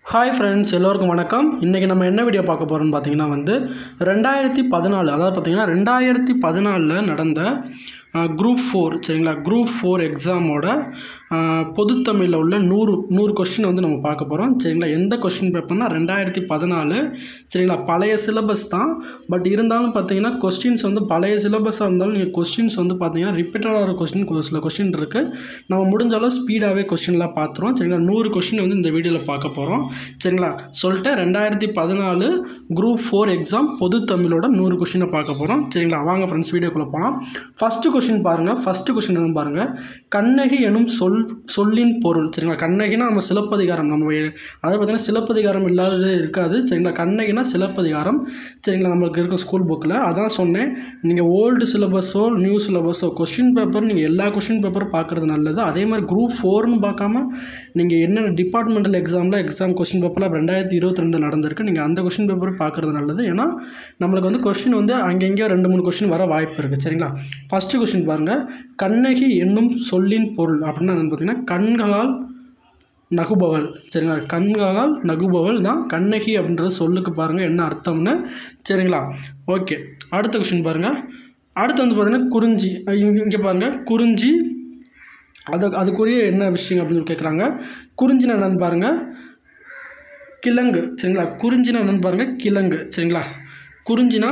Hi friends எல்லோருக்கும் வணக்கம் இன்றைக்கி நம்ம என்ன வீடியோ பார்க்க போகிறோம்னு பார்த்தீங்கன்னா வந்து ரெண்டாயிரத்தி பதினாலு அதாவது பார்த்தீங்கன்னா ரெண்டாயிரத்தி பதினாலில் நடந்த குரூப் ஃபோர் சரிங்களா குரூப் ஃபோர் எக்ஸாமோட பொதுத்தமிழில் உள்ள நூறு நூறு கொஸ்டின் வந்து நம்ம பார்க்க போகிறோம் சரிங்களா எந்த கொஸ்டின் பேப்பர்னா ரெண்டாயிரத்தி பதினாலு சரிங்களா பழைய சிலபஸ் தான் பட் இருந்தாலும் பார்த்தீங்கன்னா கொஸ்டின்ஸ் வந்து பழைய சிலபஸாக இருந்தாலும் நீங்கள் கொஸ்டின்ஸ் வந்து பார்த்தீங்கன்னா ரிப்பீட்டடாக ஒரு கொஸ்டின் சில கொஸ்டின் இருக்குது நம்ம முடிஞ்ச அளவு ஸ்பீடாகவே கொஸ்டின்லாம் பார்த்துருவோம் சரிங்களா நூறு கொஸ்டின் வந்து இந்த வீடியோவில் பார்க்க போகிறோம் சரிங்களா சொல்லிட்டு ரெண்டாயிரத்தி பதினாலு குரூப் ஃபோர் எக்ஸாம் பொது தமிழோட நூறு கொஸ்டினை பார்க்க போகிறோம் சரிங்களா வாங்க ஃப்ரெண்ட்ஸ் வீடியோக்குள்ளே போகலாம் ஃபஸ்ட்டு கொஸ்டின் பாருங்கள் ஃபஸ்ட்டு கொஸ்டின் என்னன்னு பாருங்கள் கண்ணகி எனும் சொல் சொல்லின் பொருள் சரிங்களா கண்ணகினா நம்ம சிலப்பதிகாரம் நம்ம அதை பார்த்தீங்கன்னா சிலப்பதிகாரம் இல்லாததே இருக்காது சரிங்களா கண்ணகினா சிலப்பதிகாரம் சரிங்களா நம்மளுக்கு இருக்க ஸ்கூல் புக்கில் அதான் சொன்னேன் நீங்கள் ஓல்டு சிலபஸோ நியூ சிலபஸோ கொஸ்டின் பேப்பர் நீங்கள் எல்லா கொஸ்டின் பேப்பரும் பார்க்குறது நல்லது அதே மாதிரி குரூப் ஃபோர்னு பார்க்காம நீங்கள் என்னென்ன டிபார்ட்மெண்டல் எக்ஸாமில் எக்ஸாம் கொஸ்டின் பேப்பரில் ரெண்டாயிரத்தி இருபத்தி ரெண்டு நடந்திருக்கு நீங்கள் அந்த கொஸ்டின் பேப்பர் பார்க்குறது நல்லது ஏன்னா நம்மளுக்கு வந்து கொஸ்டின் வந்து அங்கங்கேயோ ரெண்டு மூணு கொஸ்டின் வர வாய்ப்பு இருக்குது சரிங்களா ஃபஸ்ட்டு கொஸ்டின் பாருங்கள் கண்ணகி என்னும் சொல்லின் பொருள் அப்படின்னா என்னன்னு பார்த்தீங்கன்னா கண்களால் நகுபவள் சரிங்களா கண்களால் நகுபவள் தான் கண்ணகி அப்படின்றது சொல்லுக்கு பாருங்கள் என்ன அர்த்தம்னு சரிங்களா ஓகே அடுத்த கொஸ்டின் பாருங்கள் அடுத்து வந்து பார்த்தீங்கன்னா குறிஞ்சி இங்கே இங்கே பாருங்கள் குறிஞ்சி அது அதுக்குரிய என்ன விஷயம் அப்படின்னு சொல்லி கேட்குறாங்க குறிஞ்சினா என்னன்னு பாருங்கள் கிழங்கு சரிங்களா குறிஞ்சினா என்னன்னு பாருங்கள் கிழங்கு சரிங்களா குறிஞ்சினா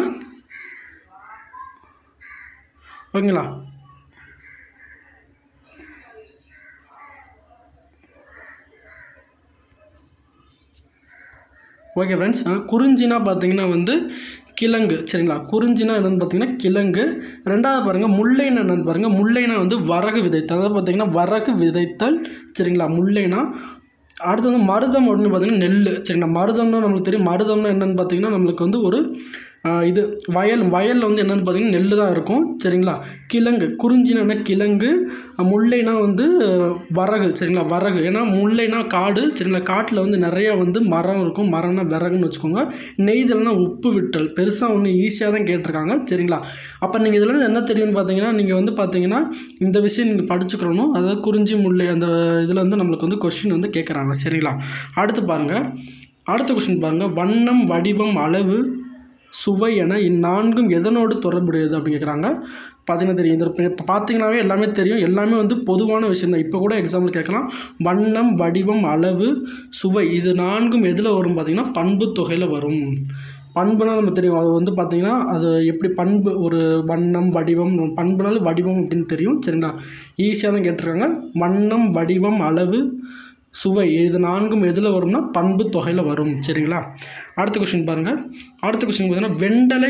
ஓகேங்களா ஓகே ஃப்ரெண்ட்ஸ் குறிஞ்சினா பார்த்தீங்கன்னா வந்து கிழங்கு சரிங்களா குறிஞ்சினா என்னென்னு பார்த்தீங்கன்னா கிழங்கு ரெண்டாவது பாருங்கள் முல்லைனா என்னென்னு பாருங்கள் முல்லைனா வந்து வரகு விதைத்தல் அதாவது பார்த்தீங்கன்னா வரகு விதைத்தல் சரிங்களா முல்லைனா அடுத்து வந்து மருதம் அப்படின்னு பார்த்தீங்கன்னா நெல் சரிங்களா மருதம்னா நம்மளுக்கு தெரியும் மருதம்னா என்னென்னு பார்த்தீங்கன்னா நம்மளுக்கு வந்து ஒரு இது வயல் வயலில் வந்து என்னென்னு பார்த்தீங்கன்னா நெல் தான் இருக்கும் சரிங்களா கிழங்கு குறிஞ்சினா கிழங்கு முல்லைனா வந்து வரகு சரிங்களா வரகு ஏன்னா முல்லைனா காடு சரிங்களா காட்டில் வந்து நிறையா வந்து மரம் இருக்கும் மரம்னா விறகுன்னு வச்சுக்கோங்க நெய்தல்னா உப்பு விட்டல் பெருசாக ஒன்று ஈஸியாக தான் கேட்டிருக்காங்க சரிங்களா அப்போ நீங்கள் இதில் என்ன தெரியும்னு பார்த்தீங்கன்னா நீங்கள் வந்து பார்த்தீங்கன்னா இந்த விஷயம் நீங்கள் படிச்சுக்கிறணும் அதாவது குறிஞ்சி முல்லை அந்த இதில் வந்து நம்மளுக்கு வந்து கொஷின் வந்து கேட்குறாங்க சரிங்களா அடுத்து பாருங்கள் அடுத்த கொஷின் பாருங்கள் வண்ணம் வடிவம் அளவு சுவை என இந்நான்கும் எதனோடு தொடர்புடையது அப்படின்னு கேட்குறாங்க பார்த்தீங்கன்னா தெரியும் இந்த இப்போ பார்த்தீங்கன்னாவே எல்லாமே தெரியும் எல்லாமே வந்து பொதுவான விஷயம் தான் இப்போ கூட எக்ஸாம்பிள் கேட்கலாம் வண்ணம் வடிவம் அளவு சுவை இது நான்கும் எதில் வரும் பார்த்திங்கன்னா பண்பு தொகையில் வரும் பண்புனா நம்ம தெரியும் அது வந்து பார்த்திங்கன்னா அது எப்படி பண்பு ஒரு வண்ணம் வடிவம் பண்புனாலும் வடிவம் அப்படின்னு தெரியும் சரிங்களா ஈஸியாக தான் கேட்டிருக்காங்க வண்ணம் வடிவம் அளவு சுவை இது நான்கும் எதில் வரும்னா பண்பு தொகையில் வரும் சரிங்களா அடுத்த கொஷின் பாருங்கள் அடுத்த கொஷின் பார்த்தீங்கன்னா வெண்டலை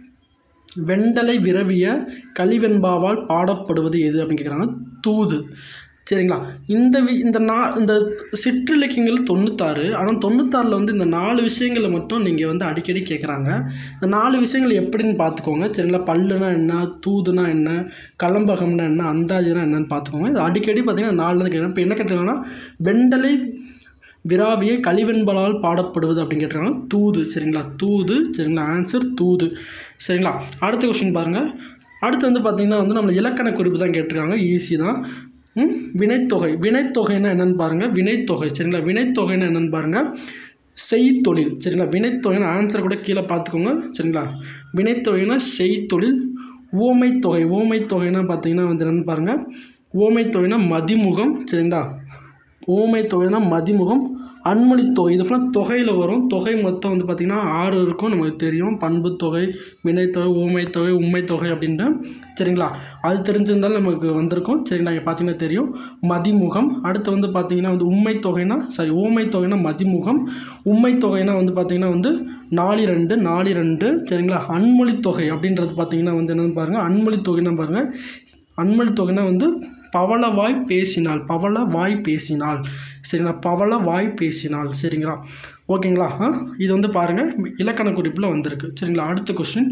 வெண்டலை விரவிய கலிவெண்பாவால் பாடப்படுவது எது அப்படின்னு கேட்குறாங்க தூது சரிங்களா இந்த வி இந்த நா இந்த சிற்றிலக்கியங்கள் தொண்ணூத்தாறு ஆனால் தொண்ணூத்தாறில் வந்து இந்த நாலு விஷயங்களை மட்டும் நீங்கள் வந்து அடிக்கடி கேட்குறாங்க இந்த நாலு விஷயங்கள் எப்படின்னு பார்த்துக்கோங்க சரிங்களா பல்லுனா என்ன தூதுனா என்ன கலம்பகம்னா என்ன அந்தாதினா என்னன்னு பார்த்துக்கோங்க இது அடிக்கடி பார்த்தீங்கன்னா நாலு தான் கேட்குறேன் இப்போ என்ன கேட்டிருக்காங்கன்னா வெண்டலை விராவிய கழிவெண்பலால் பாடப்படுவது அப்படின்னு கேட்டிருக்காங்க தூது சரிங்களா தூது சரிங்களா ஆன்சர் தூது சரிங்களா அடுத்த கொஸ்டின் பாருங்கள் அடுத்து வந்து பார்த்திங்கன்னா வந்து நம்ம இலக்கண குறிப்பு தான் கேட்டிருக்காங்க ஈஸி தான் வினைத்தொகை வினைத்தொகைன்னா என்னென்னு பாருங்கள் வினைத்தொகை சரிங்களா வினைத்தொகைன்னா என்னென்னு பாருங்கள் செய்தொழில் சரிங்களா வினைத்தொகைன்னு ஆன்சர் கூட கீழே பார்த்துக்கோங்க சரிங்களா வினைத்தொகைனா செய்தொழில் ஓமைத்தொகை ஓமைத்தொகைனா பார்த்தீங்கன்னா வந்து என்னென்னு பாருங்கள் ஓமைத்தொகைனா மதிமுகம் சரிங்களா ஓமை தொகைனா மதிமுகம் அன்மொழி தொகை இது ஃபுல்லாக தொகையில் வரும் தொகை மொத்தம் வந்து பார்த்திங்கன்னா ஆறு இருக்கும் நமக்கு தெரியும் பண்பு தொகை வினைத்தொகை ஊமை தொகை உண்மை தொகை அப்படின்ட்டு சரிங்களா அது தெரிஞ்சிருந்தாலும் நமக்கு வந்திருக்கும் சரிங்களா இங்கே பார்த்தீங்கன்னா தெரியும் மதிமுகம் அடுத்து வந்து பார்த்திங்கன்னா வந்து உண்மை தொகைனா சாரி ஊமை தொகைனா மதிமுகம் உண்மை தொகைனா வந்து பார்த்திங்கன்னா வந்து நாலு ரெண்டு நாலு ரெண்டு சரிங்களா அன்மொழி தொகை அப்படின்றது பார்த்திங்கன்னா வந்து என்னென்னு பாருங்கள் அன்மொழி தொகைன்னா பாருங்கள் அன்மொழி தொகைனா வந்து பவள வாய் பேசினாள் பவள வாய் பேசினாள் சரிங்களா பவள வாய் பேசினாள் சரிங்களா ஓகேங்களா ஆ இது வந்து பாருங்கள் இலக்கண குறிப்பில் வந்திருக்கு சரிங்களா அடுத்த கொஸ்டின்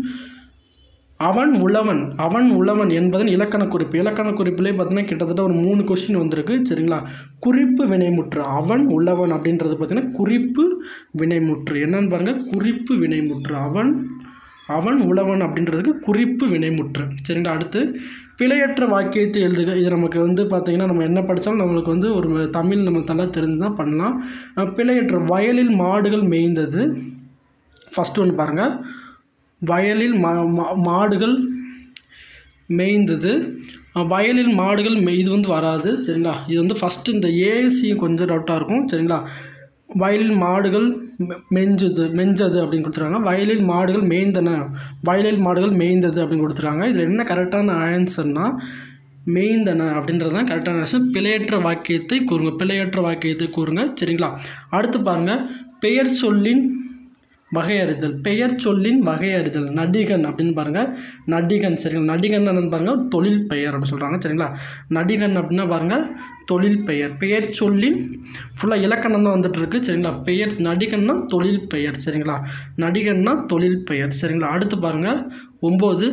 அவன் உழவன் அவன் உழவன் என்பதன் இலக்கண குறிப்பு இலக்கண குறிப்பிலே பார்த்தீங்கன்னா கிட்டத்தட்ட ஒரு மூணு கொஸ்டின் வந்திருக்கு சரிங்களா குறிப்பு வினைமுற்று அவன் உழவன் அப்படின்றது பார்த்தீங்கன்னா குறிப்பு வினைமுற்று என்னன்னு பாருங்கள் குறிப்பு வினைமுற்று அவன் அவன் உழவன் அப்படின்றதுக்கு குறிப்பு வினைமுற்று சரிங்களா அடுத்து பிழையற்ற வாக்கியத்தை எழுதுக இது நமக்கு வந்து பார்த்திங்கன்னா நம்ம என்ன படித்தாலும் நம்மளுக்கு வந்து ஒரு தமிழ் நம்ம நல்லா தெரிஞ்சு தான் பண்ணலாம் அஹ் பிழையற்ற வயலில் மாடுகள் மேய்ந்தது ஃபஸ்ட்டு ஒன்று பாருங்கள் வயலில் மா மா- மாடுகள் மேய்ந்தது அஹ் வயலில் மாடுகள் மெய் இது வந்து வராது சரிங்களா இது வந்து ஃபஸ்ட்டு இந்த ஏசி கொஞ்சம் டவுட்டாக இருக்கும் சரிங்களா வயலில் மாடுகள் மெ- மெஞ்சது மெஞ்சது அப்படின்னு கொடுத்துருக்காங்க வயலில் மாடுகள் மேய்ந்தன வயலில் மாடுகள் மேய்ந்தது அப்படின்னு கொடுத்துருக்காங்க இதில் என்ன கரெக்டான ஆன்சர்னா மேய்ந்தன அப்படின்றது தான் கரெக்டான ஆன்சர் பிழையற்ற வாக்கியத்தை கூறுங்க பிழையற்ற வாக்கியத்தை கூறுங்க சரிங்களா அடுத்து பாருங்கள் பெயர் சொல்லின் வகையறிதல் பெயர் சொல்லின் வகையறிதல் நடிகன் அப்படின்னு பாருங்கள் நடிகன் சரிங்களா நடிகன் என்னன்னு பாருங்கள் தொழில் பெயர் அப்படின்னு சொல்கிறாங்க சரிங்களா நடிகன் அப்படின்னா பாருங்கள் தொழில் பெயர் பெயர் சொல்லின் ஃபுல்லாக இலக்கணம் தான் வந்துட்டு இருக்கு சரிங்களா பெயர் நடிகன்னா தொழில் பெயர் சரிங்களா நடிகன்னா தொழில் பெயர் சரிங்களா அடுத்து பாருங்கள் ஒம்பது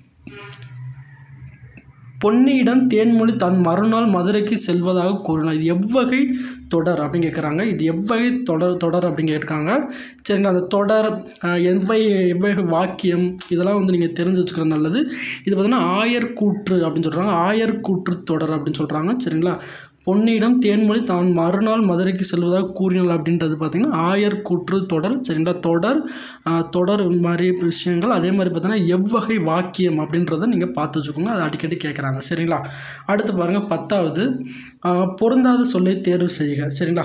பொன்னியிடம் தேன்மொழி தன் மறுநாள் மதுரைக்கு செல்வதாக கூறினார் இது எவ்வகை தொடர் அப்படின்னு கேட்குறாங்க இது எவ்வகை தொடர் தொடர் அப்படின்னு கேட்டிருக்காங்க சரிங்களா அந்த தொடர் அஹ், எவ்வகை எவ்வகை வாக்கியம் இதெல்லாம் வந்து நீங்கள் தெரிஞ்சு வச்சுக்கிறது நல்லது இது பார்த்தீங்கன்னா ஆயர் கூற்று அப்படின்னு சொல்கிறாங்க ஆயர் கூற்று தொடர் அப்படின்னு சொல்கிறாங்க சரிங்களா பொன்னியிடம் தேன்மொழி தான் மறுநாள் மதுரைக்கு செல்வதாக கூறினாள் அப்படின்றது பார்த்திங்கன்னா ஆயர் கூற்று தொடர் சரிங்களா தொடர் ஆஹ், தொடர் மாதிரி விஷயங்கள் அதே மாதிரி பார்த்தீங்கன்னா எவ்வகை வாக்கியம் அப்படின்றத நீங்கள் பார்த்து வச்சுக்கோங்க அதை அடிக்கடி கேட்குறாங்க சரிங்களா அடுத்து பாருங்கள் பத்தாவது ஆஹ், பொருந்தாத சொல்லை தேர்வு செய்க சரிங்களா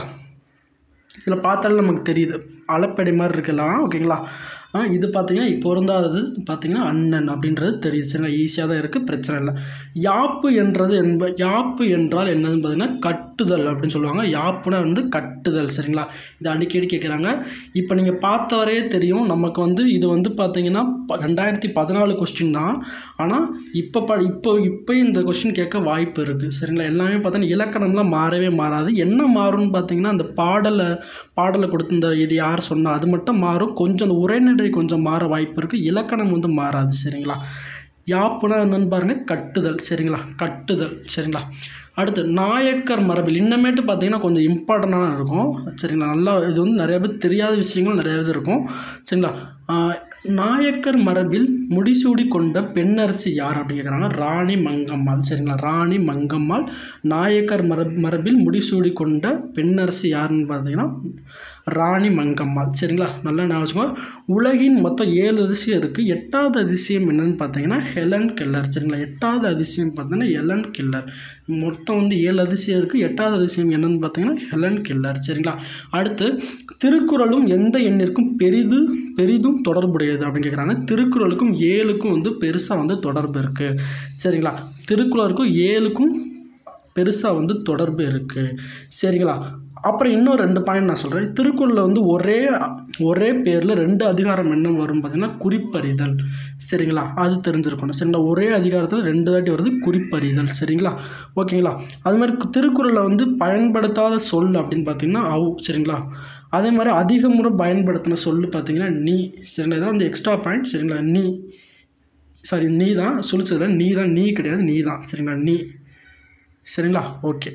இதில் பார்த்தாலும் நமக்கு தெரியுது அளப்படை மாதிரி இருக்கலாம் ஓகேங்களா ஆ, இது பார்த்தீங்கன்னா இப்போ பொருந்தாதது பார்த்தீங்கன்னா அண்ணன் அப்படின்றது தெரியுது சரிங்களா ஈஸியாக தான் இருக்குது பிரச்சனை இல்லை யாப்பு என்றது என்ப யாப்பு என்றால் என்னதுன்னு பார்த்தீங்கன்னா கட்டுதல் அப்படின்னு சொல்லுவாங்க யாப்புனா வந்து கட்டுதல் சரிங்களா இது அடிக்கடி கேட்குறாங்க இப்போ நீங்கள் பார்த்தவரே தெரியும் நமக்கு வந்து இது வந்து பார்த்தீங்கன்னா ப- ரெண்டாயிரத்தி பதினாலு கொஸ்டின் தான் ஆனால் இப்போ ப இப்போ இப்போ இந்த கொஸ்டின் கேட்க வாய்ப்பு இருக்குது சரிங்களா எல்லாமே பார்த்தீங்கன்னா இலக்கணம்லாம் மாறவே மாறாது என்ன மாறும்னு பார்த்தீங்கன்னா அந்த பாடலை பாடலை கொடுத்து இந்த இது யார் சொன்னா அது மட்டும் மாறும் கொஞ்சம் அந்த உரைநடை கொஞ்சம் மாற வாய்ப்பு இருக்குது இலக்கணம் வந்து மாறாது சரிங்களா யாப்புனா என்னன்னு பாருங்கள் கட்டுதல் சரிங்களா கட்டுதல் சரிங்களா அடுத்து நாயக்கர் மரபில் இன்னமேட்டு பார்த்தீங்கன்னா கொஞ்சம் இம்பார்ட்டண்டான இருக்கும் சரிங்களா நல்லா இது வந்து நிறைய பேர் தெரியாத விஷயங்கள் நிறைய இது இருக்கும் சரிங்களா ஆஹ், நாயக்கர் மரபில் முடிசூடி கொண்ட பெண்ணரசி யார் அப்படின்னு கேட்குறாங்க ராணி மங்கம்மாள் சரிங்களா ராணி மங்கம்மாள் நாயக்கர் மரப் மரபில் முடிசூடி கொண்ட பெண்ணரசி யாருன்னு பார்த்தீங்கன்னா ராணி மங்கம்மாள் சரிங்களா நல்லா நான் வச்சுக்கோ உலகின் மொத்தம் ஏழு அதிசயம் இருக்குது எட்டாவது அதிசயம் என்னன்னு பார்த்தீங்கன்னா ஹெலன் கெல்லர் சரிங்களா எட்டாவது அதிசயம் பார்த்தீங்கன்னா ஹெலன் கெல்லர் மொத்தம் வந்து ஏழு அதிசயம் இருக்குது எட்டாவது அதிசயம் என்னன்னு பார்த்தீங்கன்னா ஹெலன் கெல்லர் சரிங்களா அடுத்து திருக்குறளும் எந்த எண்ணிற்கும் பெரிது பெரிதும் தொடர்புடையது அப்படின்னு கேட்குறாங்க திருக்குறளுக்கும் ஏழுக்கும் வந்து பெருசாக வந்து தொடர்பு இருக்குது சரிங்களா திருக்குறளுக்கும் ஏழுக்கும் பெருசாக வந்து தொடர்பு இருக்குது சரிங்களா அப்புறம் இன்னும் ரெண்டு பாயிண்ட் நான் சொல்கிறேன் திருக்குறளில் வந்து ஒரே ஒரே பேரில் ரெண்டு அதிகாரம் என்ன வரும் பார்த்தீங்கன்னா குறிப்பறிதல் சரிங்களா அது தெரிஞ்சிருக்கணும் சரிங்களா ஒரே அதிகாரத்தில் ரெண்டு வாட்டி வருது குறிப்பறிதல் சரிங்களா ஓகேங்களா அது மாதிரி திருக்குறளில் வந்து பயன்படுத்தாத சொல் அப்படின்னு பார்த்தீங்கன்னா அவு சரிங்களா அதே மாதிரி அதிக முறை பயன்படுத்தின சொல் பார்த்தீங்கன்னா நீ சரிங்களா இதெல்லாம் வந்து எக்ஸ்ட்ரா பாயிண்ட் சரிங்களா நீ சாரி நீ தான் சொல்லிச்சதுல நீ தான் நீ கிடையாது நீ தான் சரிங்களா நீ சரிங்களா ஓகே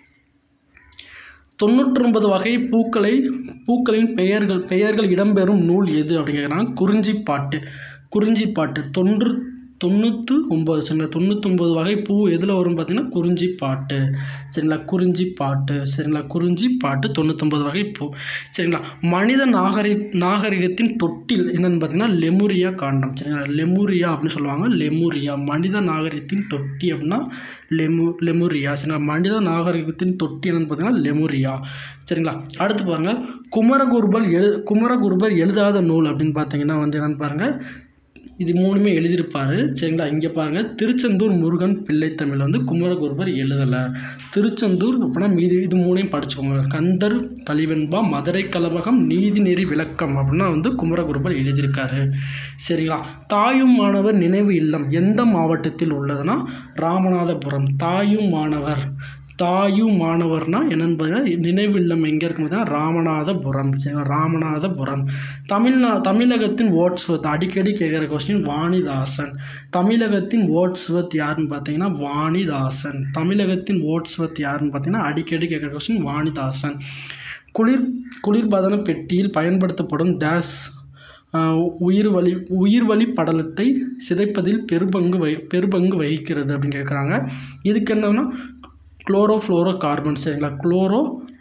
தொண்ணூற்றொன்பது வகை பூக்களை பூக்களின் பெயர்கள் பெயர்கள் இடம்பெறும் நூல் எது அப்படிங்கிறாங்க குறிஞ்சிப்பாட்டு குறிஞ்சிப்பாட்டு தொன்று தொண்ணூற்று ஒம்பது சரிங்களா தொண்ணூத்தொம்பது வகை பூ எதில் வரும் பார்த்தீங்கன்னா குறிஞ்சி பாட்டு சரிங்களா குறிஞ்சி பாட்டு சரிங்களா குறிஞ்சி பாட்டு தொண்ணூத்தொம்பது வகை பூ சரிங்களா மனித நாகரி நாகரிகத்தின் தொட்டில் என்னன்னு பார்த்தீங்கன்னா லெமுரியா காண்டம் சரிங்களா லெமுரியா அப்படின்னு சொல்லுவாங்க லெமுரியா மனித நாகரிகத்தின் தொட்டி அப்படின்னா லெமு லெமுரியா சரிங்களா மனித நாகரிகத்தின் தொட்டி என்னன்னு பார்த்தீங்கன்னா லெமுரியா சரிங்களா அடுத்து பாருங்கள் குமரகுருபர் எழு குமரகுருபர் எழுதாத நூல் அப்படின்னு பார்த்தீங்கன்னா வந்து என்னன்னு பாருங்கள் இது மூணுமே எழுதியிருப்பார் சரிங்களா இங்கே பாருங்கள் திருச்செந்தூர் முருகன் பிள்ளைத்தமிழ் வந்து குமரகுருபர் எழுதலை திருச்செந்தூர் அப்படின்னா மீதி இது மூணையும் படிச்சுக்கோங்க கந்தர் கலிவெண்பா மதுரை கலவகம் நீதிநெறி விளக்கம் அப்படின்னா வந்து குமரகுருபர் எழுதியிருக்காரு சரிங்களா தாயும் மாணவர் நினைவு இல்லம் எந்த மாவட்டத்தில் உள்ளதுன்னா ராமநாதபுரம் தாயும் மாணவர் தாயும் மாணவர்னா என்னன்னு பார்த்தீங்கன்னா நினைவு இல்லம் எங்கே இருக்குன்னு பார்த்தீங்கன்னா ராமநாதபுரம் சரிங்களா ராமநாதபுரம் தமிழ்நா தமிழகத்தின் ஓட்ஸ்வத் அடிக்கடி கேட்குற கொஸ்டின் வாணிதாசன் தமிழகத்தின் ஓட்ஸ்வத் யாருன்னு பார்த்தீங்கன்னா வாணிதாசன் தமிழகத்தின் ஓட்ஸ்வத் யாருன்னு பார்த்தீங்கன்னா அடிக்கடி கேட்குற கொஸ்டின் வாணிதாசன் குளிர் குளிர்பதன பெட்டியில் பயன்படுத்தப்படும் டேஸ் ஆஹ், உயிர் வழி உயிர் வழி படலத்தை சிதைப்பதில் பெருபங்கு வகி பெருபங்கு வகிக்கிறது அப்படின்னு கேட்குறாங்க இதுக்கு என்னன்னா குளோரோ ஃப்ளோரோ கார்பன் சரிங்களா குளோரோ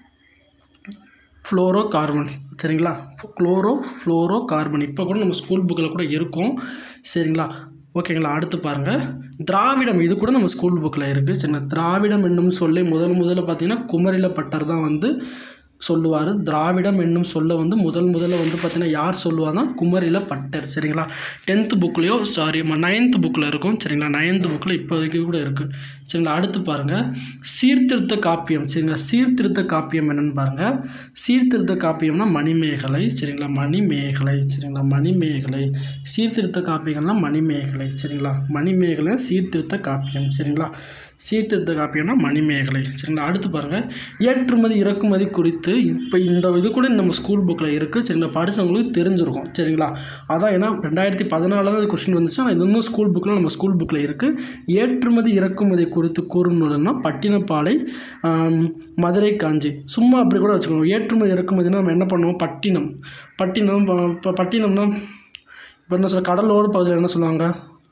ஃப்ளோரோ கார்பன்ஸ் சரிங்களா குளோரோ ஃப்ளோரோ கார்பன் இப்போ கூட நம்ம ஸ்கூல் புக்கில் கூட இருக்கும் சரிங்களா ஓகேங்களா அடுத்து பாருங்கள் திராவிடம் இது கூட நம்ம ஸ்கூல் புக்கில் இருக்குது சரிங்களா திராவிடம் என்னும் சொல்லை முதல் முதல்ல பார்த்தீங்கன்னா குமரில பட்டர் தான் வந்து சொல்லுவார் திராவிடம் என்னும் சொல்ல வந்து முதல் முதல்ல வந்து பார்த்தீங்கன்னா யார் சொல்லுவார்னா குமரில பட்டர் சரிங்களா டென்த்து புக்லேயோ சாரி நைன்த்து புக்கில் இருக்கும் சரிங்களா நைன்த்து புக்கில் இப்போதைக்கு கூட இருக்குது சரிங்களா அடுத்து பாருங்கள் சீர்திருத்த காப்பியம் சரிங்களா சீர்திருத்த காப்பியம் என்னன்னு பாருங்கள் சீர்திருத்த காப்பியம்னா மணிமேகலை சரிங்களா மணிமேகலை சரிங்களா மணிமேகலை சீர்திருத்த காப்பியங்கள்னா மணிமேகலை சரிங்களா மணிமேகலை சீர்திருத்த காப்பியம் சரிங்களா சீர்திருத்த காப்பியம்னா மணிமேகலை சரிங்களா அடுத்து பாருங்கள் ஏற்றுமதி இறக்குமதி குறித்து இப்போ இந்த இது கூட நம்ம ஸ்கூல் புக்கில் இருக்குது சரிங்களா படித்தவங்களுக்கு தெரிஞ்சிருக்கும் சரிங்களா அதான் ஏன்னா ரெண்டாயிரத்தி பதினாலாவது கொஸ்டின் வந்துச்சு ஆனால் இது இன்னும் ஸ்கூல் புக்கில் நம்ம ஸ்கூல் புக்கில் இருக்குது ஏற்றுமதி இறக்குமதி குறித்து கூறும் நூல்னா பட்டினப்பாலை ஆம், மதுரை காஞ்சி சும்மா அப்படி கூட வச்சுக்கோங்க ஏற்றுமதி இறக்குமதினா நம்ம என்ன பண்ணுவோம் பட்டினம் பட்டினம் இப்போ பட்டினம்னா இப்போ என்ன சொல்ல கடலோர பகுதியில் என்ன சொல்லுவாங்க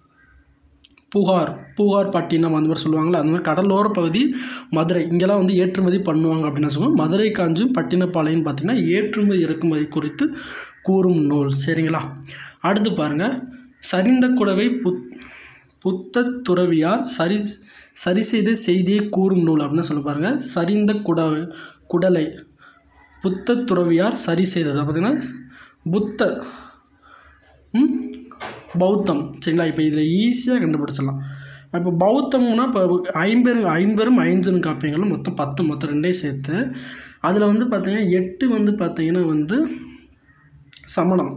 புகார் புகார் பட்டினம் அந்த மாதிரி சொல்லுவாங்கள்ல அந்த மாதிரி கடலோர பகுதி மதுரை இங்கெல்லாம் வந்து ஏற்றுமதி பண்ணுவாங்க அப்படின்னு சொல்லுவோம் மதுரை காஞ்சும் பட்டினப்பாளையம் பார்த்திங்கன்னா ஏற்றுமதி இறக்குமதி குறித்து கூறும் நூல் சரிங்களா அடுத்து பாருங்கள் சரிந்த குடவை புத் புத்த துறவியார் சரி சரி செய்த செய்தியை கூறும் நூல் அப்படின்னு சொல்ல பாருங்கள் சரிந்த குடவை குடலை புத்த துறவியார் சரி செய்தது பார்த்திங்கன்னா புத்த ம் பௌத்தம் சரிங்களா இப்போ இதில் ஈஸியாக கண்டுபிடிச்சிடலாம் இப்போ பௌத்தம்னா இப்போ ஐம்பெரும் ஐம்பெரும் ஐஞ்சன் காப்பியங்களும் மொத்தம் பத்து மொத்தம் ரெண்டையும் சேர்த்து அதில் வந்து பார்த்தீங்கன்னா எட்டு வந்து பார்த்தீங்கன்னா வந்து சமணம்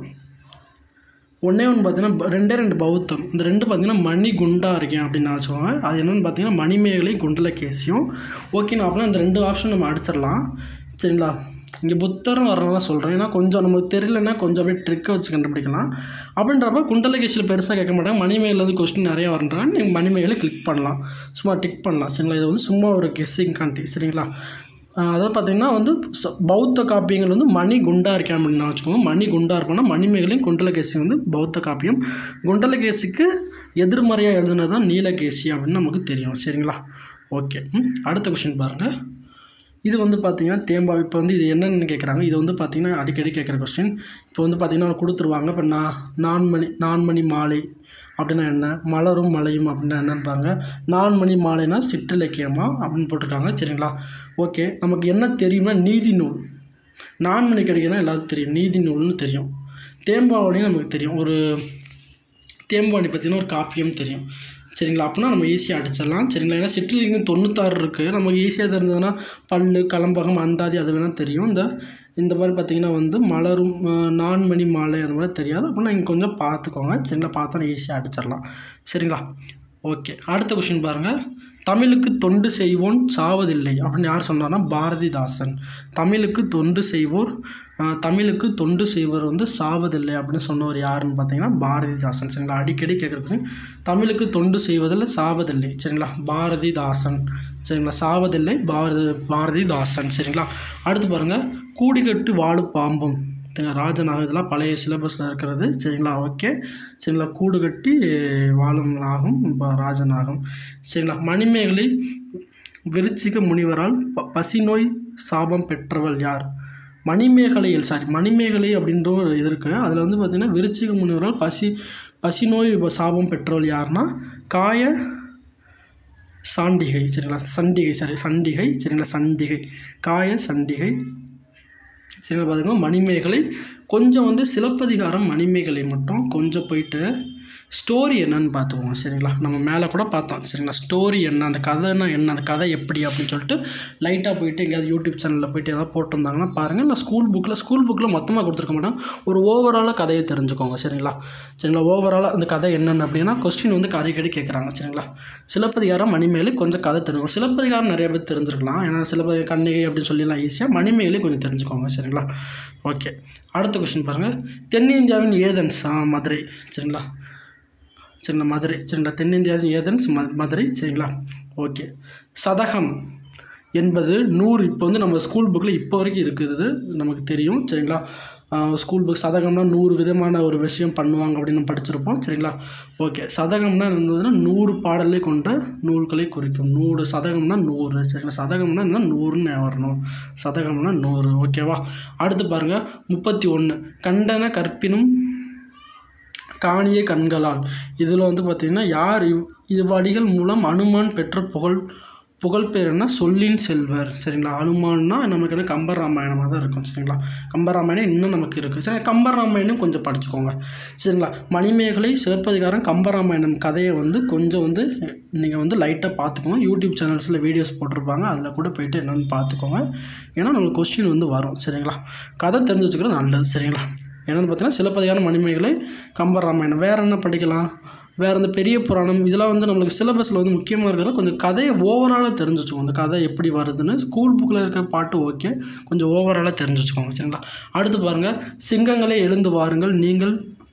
ஒன்றே ஒன்று பார்த்தீங்கன்னா ப- ரெண்டே ரெண்டு பௌத்தம் இந்த ரெண்டு பார்த்தீங்கன்னா மணி குண்டா இருக்கேன் அப்படின்னு நான் வச்சுக்கோங்க அது என்னென்னு பார்த்தீங்கன்னா மணிமேகலை குண்டலகேசியம் ஓகே நான் அப்படின்னா இந்த ரெண்டு ஆப்ஷன் நம்ம அடிச்சிடலாம் சரிங்களா இங்கே புத்தரும் வரலாம் சொல்கிறேன் ஏன்னா கொஞ்சம் நமக்கு தெரியலன்னா கொஞ்சம் அப்படியே ட்ரிக்கை வச்சு கண்டுபிடிக்கலாம் அப்படின்றப்ப குண்டலகேசியில் பெருசாக கேட்க மாட்டாங்க மணிமேகலை வந்து கொஸ்டின் நிறையா வரன்றாங்க நீங்கள் மணிமேகலை கிளிக் பண்ணலாம் சும்மா டிக் பண்ணலாம் சரிங்களா இது வந்து சும்மா ஒரு கெஸ்ஸிங் காண்டி சரிங்களா ஆஹ் அதாவது பார்த்தீங்கன்னா வந்து ச- பௌத்த காப்பியங்கள் வந்து மணி குண்டா இருக்கேன் அப்படின்னு நான் வச்சுக்கோங்க மணி குண்டா இருப்போம்னா மணிமேகலையும் குண்டலகேசி வந்து பௌத்த காப்பியம் குண்டலகேசிக்கு எதிர்மறையாக எழுதுனது தான் நீலகேசி அப்படின்னு நமக்கு தெரியும் சரிங்களா ஓகே ம், அடுத்த கொஷின் பாருங்கள் இது வந்து பார்த்தீங்கன்னா தேம்பா இப்போ வந்து இது என்னென்னு கேட்குறாங்க இது வந்து பார்த்தீங்கன்னா அடிக்கடி கேட்குற கொஸ்டின் இப்போ வந்து பார்த்தீங்கன்னா கொடுத்துருவாங்க இப்போ நான் நான்மணி நான்மணி மாலை அப்படின்னா என்ன மலரும் மலையும் அப்படின்னா என்னன்னு பாருங்க நான்மணி மாலைனா சிற்றிலக்கியமா அப்படின்னு போட்டிருக்காங்க சரிங்களா ஓகே நமக்கு என்ன தெரியும்னா நீதி நூல் நான்மணி கிடைக்குன்னா எல்லாத்துக்கும் தெரியும் நீதி நூல்னு தெரியும் தேம்பாவணியும் நமக்கு தெரியும் ஒரு தேம்பாவணி பற்றின ஒரு காப்பியம் தெரியும் சரிங்களா அப்படின்னா நம்ம ஈஸியாக அடிச்சிடலாம் சரிங்களா ஏன்னா சிற்றிலிங்கம் தொண்ணூத்தாறு இருக்குது நமக்கு ஈஸியாக தெரிஞ்சதுன்னா பல்லு கலம்பகம் அந்தாதி அது வேணால் தெரியும் இந்த இந்த மாதிரி பார்த்தீங்கன்னா வந்து மலரும் அஹ், நான்மணி மாலை அந்த மாதிரி தெரியாது அப்படின்னா நீங்கள் கொஞ்சம் பார்த்துக்கோங்க சரிங்களா பார்த்தா ஈஸியாக அடிச்சிடலாம் சரிங்களா ஓகே அடுத்த கொஷின் பாருங்கள் தமிழுக்கு தொண்டு செய்வோன் சாவதில்லை அப்படின்னு யார் சொன்னார்னா பாரதிதாசன் தமிழுக்கு தொண்டு செய்வோர் ஆஹ், தமிழுக்கு தொண்டு செய்வோர் வந்து சாவதில்லை அப்படின்னு சொன்னவர் யாருன்னு பார்த்தீங்கன்னா பாரதிதாசன் சரிங்களா அடிக்கடி கேட்குறது தமிழுக்கு தொண்டு செய்வதில் சாவதில்லை சரிங்களா பாரதிதாசன் சரிங்களா சாவதில்லை பாரதி பாரதிதாசன் சரிங்களா அடுத்து பாருங்கள் கூடிக்கட்டு வாழு பாம்பும் சரிங்களா ராஜநாகம் இதெல்லாம் பழைய சிலபஸில் இருக்கிறது சரிங்களா ஓகே சரிங்களா கூடு கட்டி வாழும் நாகம் ப- ராஜநாகம் சரிங்களா மணிமேகலை விருச்சிக முனிவரால் ப பசிநோய் சாபம் பெற்றவள் யார் மணிமேகலையில் சாரி மணிமேகலை அப்படின்ற ஒரு இது இருக்குது அதில் வந்து பார்த்திங்கன்னா விருச்சிக முனிவரால் பசி பசிநோய் சாபம் பெற்றவள் யாருன்னா காய சாண்டிகை சரிங்களா சண்டிகை சரி சண்டிகை சரிங்களா சண்டிகை காய சண்டிகை சரிங்களா பார்த்தீங்கன்னா மணிமேகலை கொஞ்சம் வந்து சிலப்பதிகாரம் மணிமேகலை மட்டும் கொஞ்சம் போயிட்டு ஸ்டோரி என்னன்னு பார்த்துக்குவோம் சரிங்களா நம்ம மேலே கூட பார்த்தோம் சரிங்களா ஸ்டோரி என்ன அந்த கதைன்னா என்ன அந்த கதை எப்படி அப்படின்னு சொல்லிட்டு லைட்டாக போயிட்டு எங்கேயாவது யூடியூப் சேனலில் போயிட்டு ஏதாவது போட்டிருந்தாங்கன்னா பாருங்கள் இல்லை ஸ்கூல் புக்கில் ஸ்கூல் புக்கில் மொத்தமாக கொடுத்துருக்க மாட்டோம் ஒரு ஓவராலாக கதையை தெரிஞ்சுக்கோங்க சரிங்களா சரிங்களா ஓவராலாக அந்த கதை என்னென்ன அப்படின்னா கொஸ்டின் வந்து அடிக்கடி கேட்குறாங்க சரிங்களா சிலப்பதிகாரம் மணிமேகலை கொஞ்சம் கதை தெரிஞ்சுக்கணும் சிலப்பதிகாரம் நிறைய பேர் தெரிஞ்சிருக்கலாம் ஏன்னா சிலப்பதி கண்ணிகை அப்படின்னு சொல்லிடலாம் ஈஸியாக மணிமேகலை கொஞ்சம் தெரிஞ்சுக்கோங்க சரிங்களா ஓகே அடுத்த கொஸ்டின் பாருங்கள் தென்னிந்தியாவின் ஏதன்ஸ் ஆ, மதுரை சரிங்களா சரிங்களா மதுரை சரிங்களா தென்னிந்தியாவின் ஏதன்ஸ் ம மதுரை சரிங்களா ஓகே சதகம் என்பது நூறு இப்போ வந்து நம்ம ஸ்கூல் புக்கில் இப்போ வரைக்கும் இருக்குது நமக்கு தெரியும் சரிங்களா ஸ்கூல் புக் சதகம்னா நூறு விதமான ஒரு விஷயம் பண்ணுவாங்க அப்படின்னு நம்ம படிச்சிருப்போம் சரிங்களா ஓகே சதகம்னா என்னதுன்னா நூறு பாடலை கொண்ட நூல்களை குறிக்கும் நூறு சதகம்னா நூறு சரிங்களா சதகம்னா என்ன நூறுன்னு ஞாபகம் வரணும் சதகம்னா நூறு ஓகேவா அடுத்து பாருங்கள் முப்பத்தி ஒன்று கண்டன கற்பினும் காணிய கண்களால் இதில் வந்து பார்த்திங்கன்னா யார் இவ் இவ்வடிகள் மூலம் அனுமான் பெற்ற புகழ் புகழ் பேர் என்ன சொல்லின் செல்வர் சரிங்களா அனுமான்னா நமக்கு என்ன கம்பர் ராமாயணமாக தான் இருக்கும் சரிங்களா கம்பர் ராமாயணம் இன்னும் நமக்கு இருக்குது சரி கம்பர் ராமாயணம் கொஞ்சம் படிச்சுக்கோங்க சரிங்களா மணிமேகலை சிலப்பதிகாரம் கம்பர் ராமாயணம் கதையை வந்து கொஞ்சம் வந்து நீங்கள் வந்து லைட்டாக பார்த்துக்கோங்க யூடியூப் சேனல்ஸில் வீடியோஸ் போட்டிருப்பாங்க அதில் கூட போயிட்டு என்னென்னு பார்த்துக்கோங்க ஏன்னா நம்மளுக்கு கொஸ்டின் வந்து வரும் சரிங்களா கதை தெரிஞ்சு வச்சுக்கிறது நல்லது சரிங்களா என்னென்னு பார்த்தீங்கன்னா சிலப்பதிகாரம் மணிமேகலை கம்பர் ராமாயணம் வேறு என்ன படிக்கலாம் வேறு இந்த பெரிய புராணம் இதெல்லாம் வந்து நம்மளுக்கு சிலபஸில் வந்து முக்கியமாக இருக்கிறது கொஞ்சம் கதையை ஓவராலாக தெரிஞ்சு வச்சுக்கோங்க அந்த கதை எப்படி வருதுன்னு ஸ்கூல் புக்கில் இருக்க பாட்டு ஓகே கொஞ்சம் ஓவராலாக தெரிஞ்சு வச்சுக்கோங்க சரிங்களா அடுத்து பாருங்கள் சிங்கங்களே எழுந்து வாருங்கள் நீங்கள்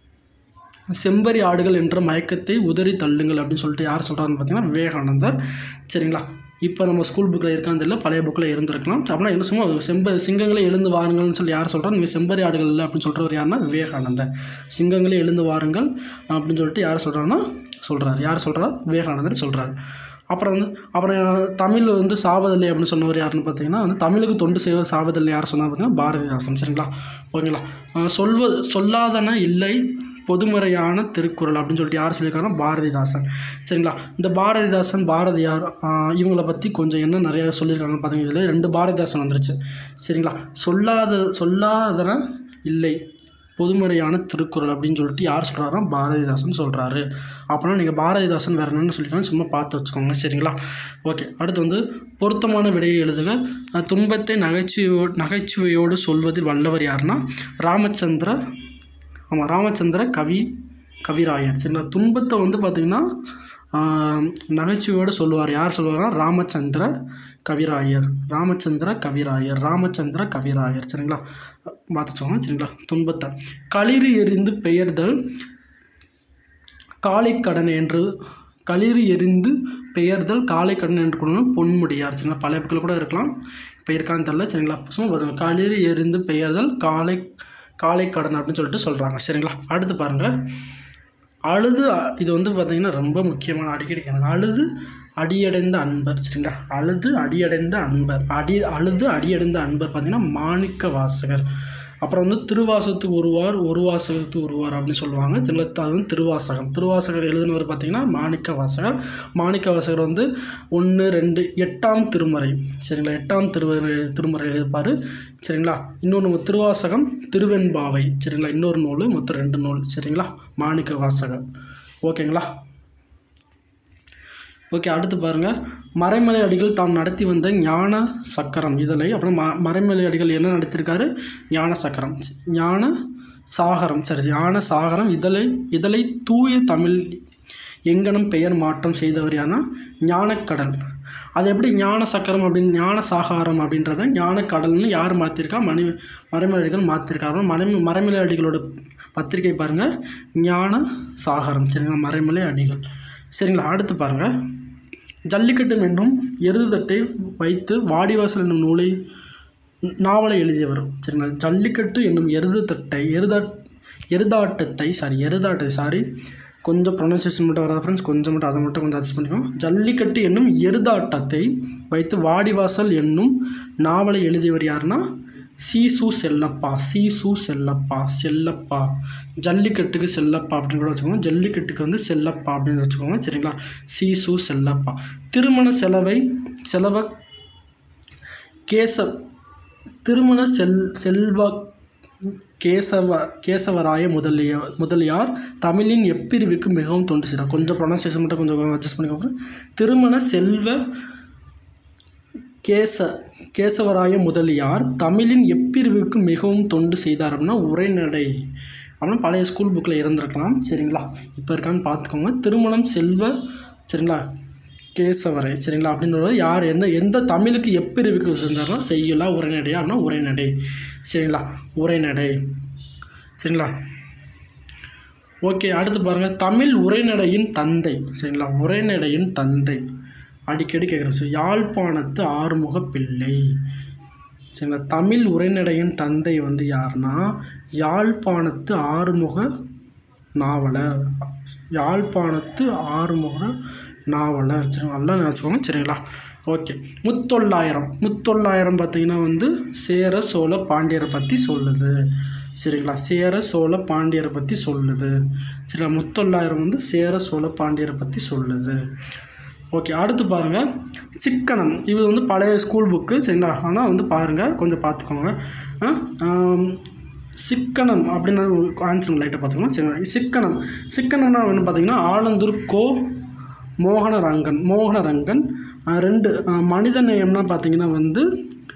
செம்பரி ஆடுகள் என்ற மயக்கத்தை உதறி தள்ளுங்கள் அப்படின்னு சொல்லிட்டு யார் சொல்கிறாருன்னு பார்த்தீங்கன்னா விவேகானந்தர் சரிங்களா இப்போ நம்ம ஸ்கூல் புக்கில் இருக்கான்னு தெரியல பழைய புக்கில் இருந்திருக்கலாம் அப்படின்னா என்ன சும்மா செம்ப சிங்கங்களே எழுந்து வாருங்கள்னு சொல்லி யார் சொல்கிறா நீங்கள் செம்பரி ஆடுகள் இல்லை அப்படின்னு சொல்கிறவர் யாருன்னா விவேகானந்தர் சிங்கங்களே எழுந்து வாருங்கள் அப்படின்னு சொல்லிட்டு யார் சொல்கிறாங்கன்னா சொல்கிறார் யார் சொல்கிறா விவேகானந்தர் சொல்கிறார் அப்புறம் வந்து அப்புறம் தமிழ் வந்து சாவதில்லை அப்படின்னு சொன்னவர் யாருன்னு பார்த்தீங்கன்னா வந்து தமிழுக்கு தொண்டு செய்வது சாவதில்லை யார் சொன்னார் பார்த்தீங்கன்னா பாரதிதாசன் சரிங்களா ஓகேங்களா அஹ் சொல்வ சொல்லாதன இல்லை பொதுமறையான திருக்குறள் அப்படின்னு சொல்லிட்டு யார் சொல்லியிருக்காங்கன்னா பாரதிதாசன் சரிங்களா இந்த பாரதிதாசன் பாரதியார் ஆஹ் இவங்களை பற்றி கொஞ்சம் என்ன நிறையா சொல்லியிருக்காங்கன்னு பார்த்தீங்க இதில் ரெண்டு பாரதிதாசன் வந்துருச்சு சரிங்களா சொல்லாத சொல்லாதன இல்லை பொதுமறையான திருக்குறள் அப்படின்னு சொல்லிட்டு யார் சொல்கிறாருன்னா பாரதிதாசன் சொல்கிறாரு அப்படின்னா நீங்கள் பாரதிதாசன் வேறு என்னென்னு சொல்லிக்கலாம் சும்மா பார்த்து வச்சுக்கோங்க சரிங்களா ஓகே அடுத்து வந்து பொருத்தமான விடையை எழுதுக அஹ் துன்பத்தை நகைச்சுவையோ நகைச்சுவையோடு சொல்வதில் வல்லவர் யாருன்னா ராமச்சந்திர ஆமாம் ராமச்சந்திர கவி கவிராயர் சரிங்களா துன்பத்தை வந்து பார்த்திங்கன்னா ஆஹ், நகைச்சுவையோடு சொல்லுவார் யார் சொல்லுவார்னா ராமச்சந்திர கவிராயர் ராமச்சந்திர கவிராயர் ராமச்சந்திர கவிராயர் சரிங்களா பார்த்துச்சோங்க சரிங்களா துன்பத்தை களிறு எறிந்து பெயர்தல் காளைக்கடன் என்று களிறு எரிந்து பெயர்தல் காளைக்கடன் என்று கொண்டு பொன்முடியார் சரிங்களா பழைய புக்கில் கூட இருக்கலாம் இப்போ இருக்கான்னு தெரில சரிங்களா சும்மா பாருங்க களிறு எரிந்து பெயர்தல் காளை காளைக்கடன் அப்படின்னு சொல்லிட்டு சொல்கிறாங்க சரிங்களா அடுத்து பாருங்கள் அழுது இது வந்து பார்த்திங்கன்னா ரொம்ப முக்கியமான அடிக்கடி கேட்குறாங்க அழுது அடியடைந்த அன்பர் சரிங்களா அழுது அடியடைந்த அன்பர் அடி அழுது அடியடைந்த அன்பர் பார்த்திங்கன்னா மாணிக்க வாசகர் அப்புறம் வந்து திருவாசகத்துக்கு ஒருவார் ஒரு வாசகத்துக்கு ஒருவார் அப்படின்னு சொல்லுவாங்க திருல அது வந்து திருவாசகம் திருவாசகர் எழுதினவர் பார்த்திங்கன்னா மாணிக்க வாசகர் மாணிக்க வாசகர் வந்து ஒன்று ரெண்டு எட்டாம் திருமறை சரிங்களா எட்டாம் திருமறை திருமறை எழுதியிருப்பார் சரிங்களா இன்னொன்று திருவாசகம் திருவெண்பாவை சரிங்களா இன்னொரு நூல் மொத்தம் ரெண்டு நூல் சரிங்களா மாணிக்க வாசகர் ஓகேங்களா ஓகே அடுத்து பாருங்கள் மறைமலை அடிகள் தாம் நடத்தி வந்த ஞான சக்கரம் இதழை அப்புறம் ம மறைமலை அடிகள் என்ன நடத்தியிருக்காரு ஞான சக்கரம் ஞான சாகரம் சரி ஞான சாகரம் இதழை இதழை தூய தமிழ் எங்கனம் பெயர் மாற்றம் செய்தவர் யாருன்னா ஞானக்கடல் அது எப்படி ஞான சக்கரம் அப்படின்னு ஞான சாகாரம் அப்படின்றத ஞானக்கடல்னு யார் மாற்றிருக்கா மணி மறைமலை அடிகள் மாற்றிருக்காரு மறை மறைமலை அடிகளோட பத்திரிகை பாருங்கள் ஞான சாகரம் சரிங்களா மறைமலை அடிகள் சரிங்களா அடுத்து பாருங்கள் ஜல்லிக்கட்டு என்னும் எருதுதட்டை வைத்து வாடிவாசல் என்னும் நூலை நாவலை எழுதியவர் சரிங்களா ஜல்லிக்கட்டு என்னும் எருது தட்டை எருதா எருதாட்டத்தை சாரி எருதாட்டை சாரி கொஞ்சம் ப்ரொனன்சியேஷன் மட்டும் வராது ஃப்ரெண்ட்ஸ் கொஞ்சம் மட்டும் அதை மட்டும் கொஞ்சம் அட்ஜஸ்ட் பண்ணிக்கோங்க ஜல்லிக்கட்டு என்னும் எருதாட்டத்தை வைத்து வாடிவாசல் என்னும் நாவலை எழுதியவர் யாருன்னா சீசு செல்லப்பா சீசு செல்லப்பா செல்லப்பா ஜல்லிக்கட்டுக்கு செல்லப்பா அப்படின்னு கூட வச்சுக்கோங்க ஜல்லிக்கட்டுக்கு வந்து செல்லப்பா அப்படின்னு வச்சுக்கோங்க சரிங்களா சீசு செல்லப்பா திருமண செலவை செலவ கேச திருமண செல் செல்வ கேசவ கேசவராய முதலிய முதலியார் தமிழின் எப்பிரிவுக்கு மிகவும் தொண்டு செய்கிறார் கொஞ்சம் ப்ரொனன்சியேஷன் மட்டும் கொஞ்சம் அட்ஜஸ்ட் பண்ணிக்கோங்க திருமண செல்வ கேச கேசவராய முதலியார் தமிழின் எப்பிரிவுக்கு மிகவும் தொண்டு செய்தார் அப்படின்னா உரைநடை அப்படின்னா பழைய ஸ்கூல் புக்கில் இருந்திருக்கலாம் சரிங்களா இப்போ இருக்கான்னு பார்த்துக்கோங்க திருமணம் செல்வ சரிங்களா கேசவரை சரிங்களா அப்படின்றது யார் என்ன எந்த தமிழுக்கு எப்பிரிவுக்கு செஞ்சார்னா செய்யலா உரைநடையா அப்படின்னா உரைநடை சரிங்களா உரைநடை சரிங்களா ஓகே அடுத்து பாருங்கள் தமிழ் உரைநடையின் தந்தை சரிங்களா உரைநடையின் தந்தை அடிக்கடி கேட்குற விஷயம் யாழ்ப்பாணத்து ஆறுமுக பிள்ளை சரிங்களா தமிழ் உரைநடையின் தந்தை வந்து யாருன்னா யாழ்ப்பாணத்து ஆறுமுக நாவலர் யாழ்ப்பாணத்து ஆறுமுக நாவலர் சரி நல்லா நினச்சிக்கோங்க சரிங்களா ஓகே முத்தொள்ளாயிரம் முத்தொள்ளாயிரம் பார்த்தீங்கன்னா வந்து சேர சோழ பாண்டியரை பற்றி சொல்லுது சரிங்களா சேர சோழ பாண்டியரை பற்றி சொல்லுது சரிங்களா முத்தொள்ளாயிரம் வந்து சேர சோழ பாண்டியரை பற்றி சொல்லுது ஓகே அடுத்து பாருங்கள் சிக்கனம் இது வந்து பழைய ஸ்கூல் புக்கு சரிங்களா ஆனால் வந்து பாருங்கள் கொஞ்சம் பார்த்துக்கோங்க ஆ, ஆம், சிக்கனம் அப்படின்னு ஆன்சர் லைட்டாக பார்த்துக்கணும் சரிங்களா சிக்கனம் சிக்கனம்னா வந்து பார்த்தீங்கன்னா ஆலந்தூர் கோ மோகனரங்கன் மோகனரங்கன் ஆ, ரெண்டு ஆ, மனித நேயம்னா பார்த்தீங்கன்னா வந்து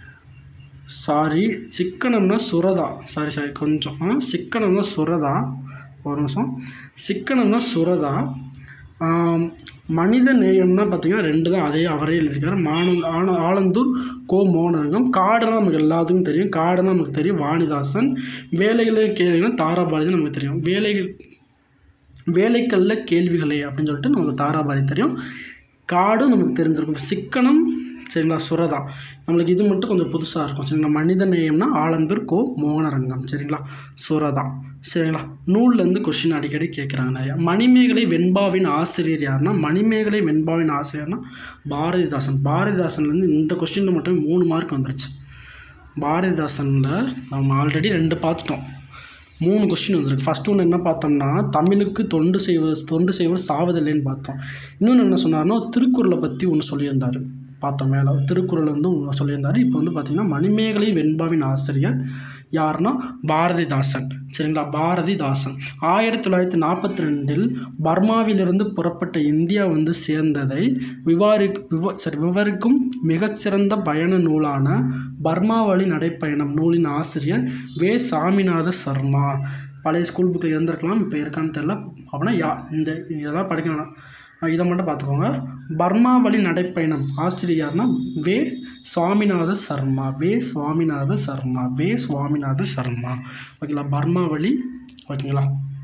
சாரி சிக்கனம்னா சுரதா சாரி சாரி கொஞ்சம் ஆ, சிக்கனம்னா சுரதா ஒரு நிமிஷம் சிக்கனம்னா சுரதா ஆம், மனித நேயம்னா பார்த்தீங்கன்னா ரெண்டு தான் அதே அவரே எழுதியிருக்காரு மானந்த் ஆன ஆலந்தூர் கோ மோனரங்கம் காடுனா நமக்கு எல்லாத்துக்கும் தெரியும் காடுனா நமக்கு தெரியும் வாணிதாசன் வேலைகளை கேள்வினா தாராபாரதி நமக்கு தெரியும் வேலைகள் வேலைக்கல்ல கேள்விகளே அப்படின்னு சொல்லிட்டு நமக்கு தாராபாரதி தெரியும் காடும் நமக்கு தெரிஞ்சிருக்கும் சிக்கனம் சரிங்களா சுரதா நம்மளுக்கு இது மட்டும் கொஞ்சம் புதுசாக இருக்கும் சரிங்களா மனித நேயம்னா ஆலந்தூர் கோ மோகனரங்கம் சரிங்களா சுரதா சரிங்களா நூல்லேருந்து கொஷின் அடிக்கடி கேட்குறாங்க நிறையா மணிமேகலை வெண்பாவின் ஆசிரியர் யாருன்னா மணிமேகலை வெண்பாவின் ஆசிரியர்னா பாரதிதாசன் பாரதிதாசன்லேருந்து இந்த கொஸ்டினில் மட்டும் மூணு மார்க் வந்துருச்சு பாரதிதாசனில் நம்ம ஆல்ரெடி ரெண்டு பார்த்துட்டோம் மூணு கொஸ்டின் வந்திருக்கு ஃபஸ்ட் ஒன்று என்ன பார்த்தோம்னா தமிழுக்கு தொண்டு செய்வது தொண்டு செய்வது சாவதில்லைன்னு பார்த்தோம் இன்னொன்று என்ன சொன்னார்னா திருக்குறளை பற்றி ஒன்று சொல்லியிருந்தார் பார்த்தோம் மேலே திருக்குறள் வந்து ஒன்று சொல்லியிருந்தார் இப்போ வந்து பார்த்திங்கன்னா மணிமேகலை வெண்பாவின் ஆசிரியர் யாருன்னா பாரதிதாசன் சரிங்களா பாரதிதாசன் ஆயிரத்தி தொள்ளாயிரத்தி நாற்பத்தி ரெண்டில் பர்மாவிலிருந்து புறப்பட்ட இந்தியா வந்து சேர்ந்ததை விவாரி விவ சரி விவரிக்கும் மிகச்சிறந்த பயண நூலான பர்மாவழி நடைப்பயணம் நூலின் ஆசிரியர் வே சாமிநாத சர்மா பழைய ஸ்கூல் புக்கில் இருந்திருக்கலாம் இப்போ இருக்கான்னு தெரில அப்படின்னா யா இந்த இதெல்லாம் படிக்க வேணாம் அஹ் இதை மட்டும் பார்த்துக்கோங்க பர்மாவழி நடைப்பயணம் ஆசிரியர் யாருன்னா வே சுவாமிநாத சர்மா வே சுவாமிநாத சர்மா வே சுவாமிநாத சர்மா ஓகேங்களா பர்மாவழி ஓகேங்களா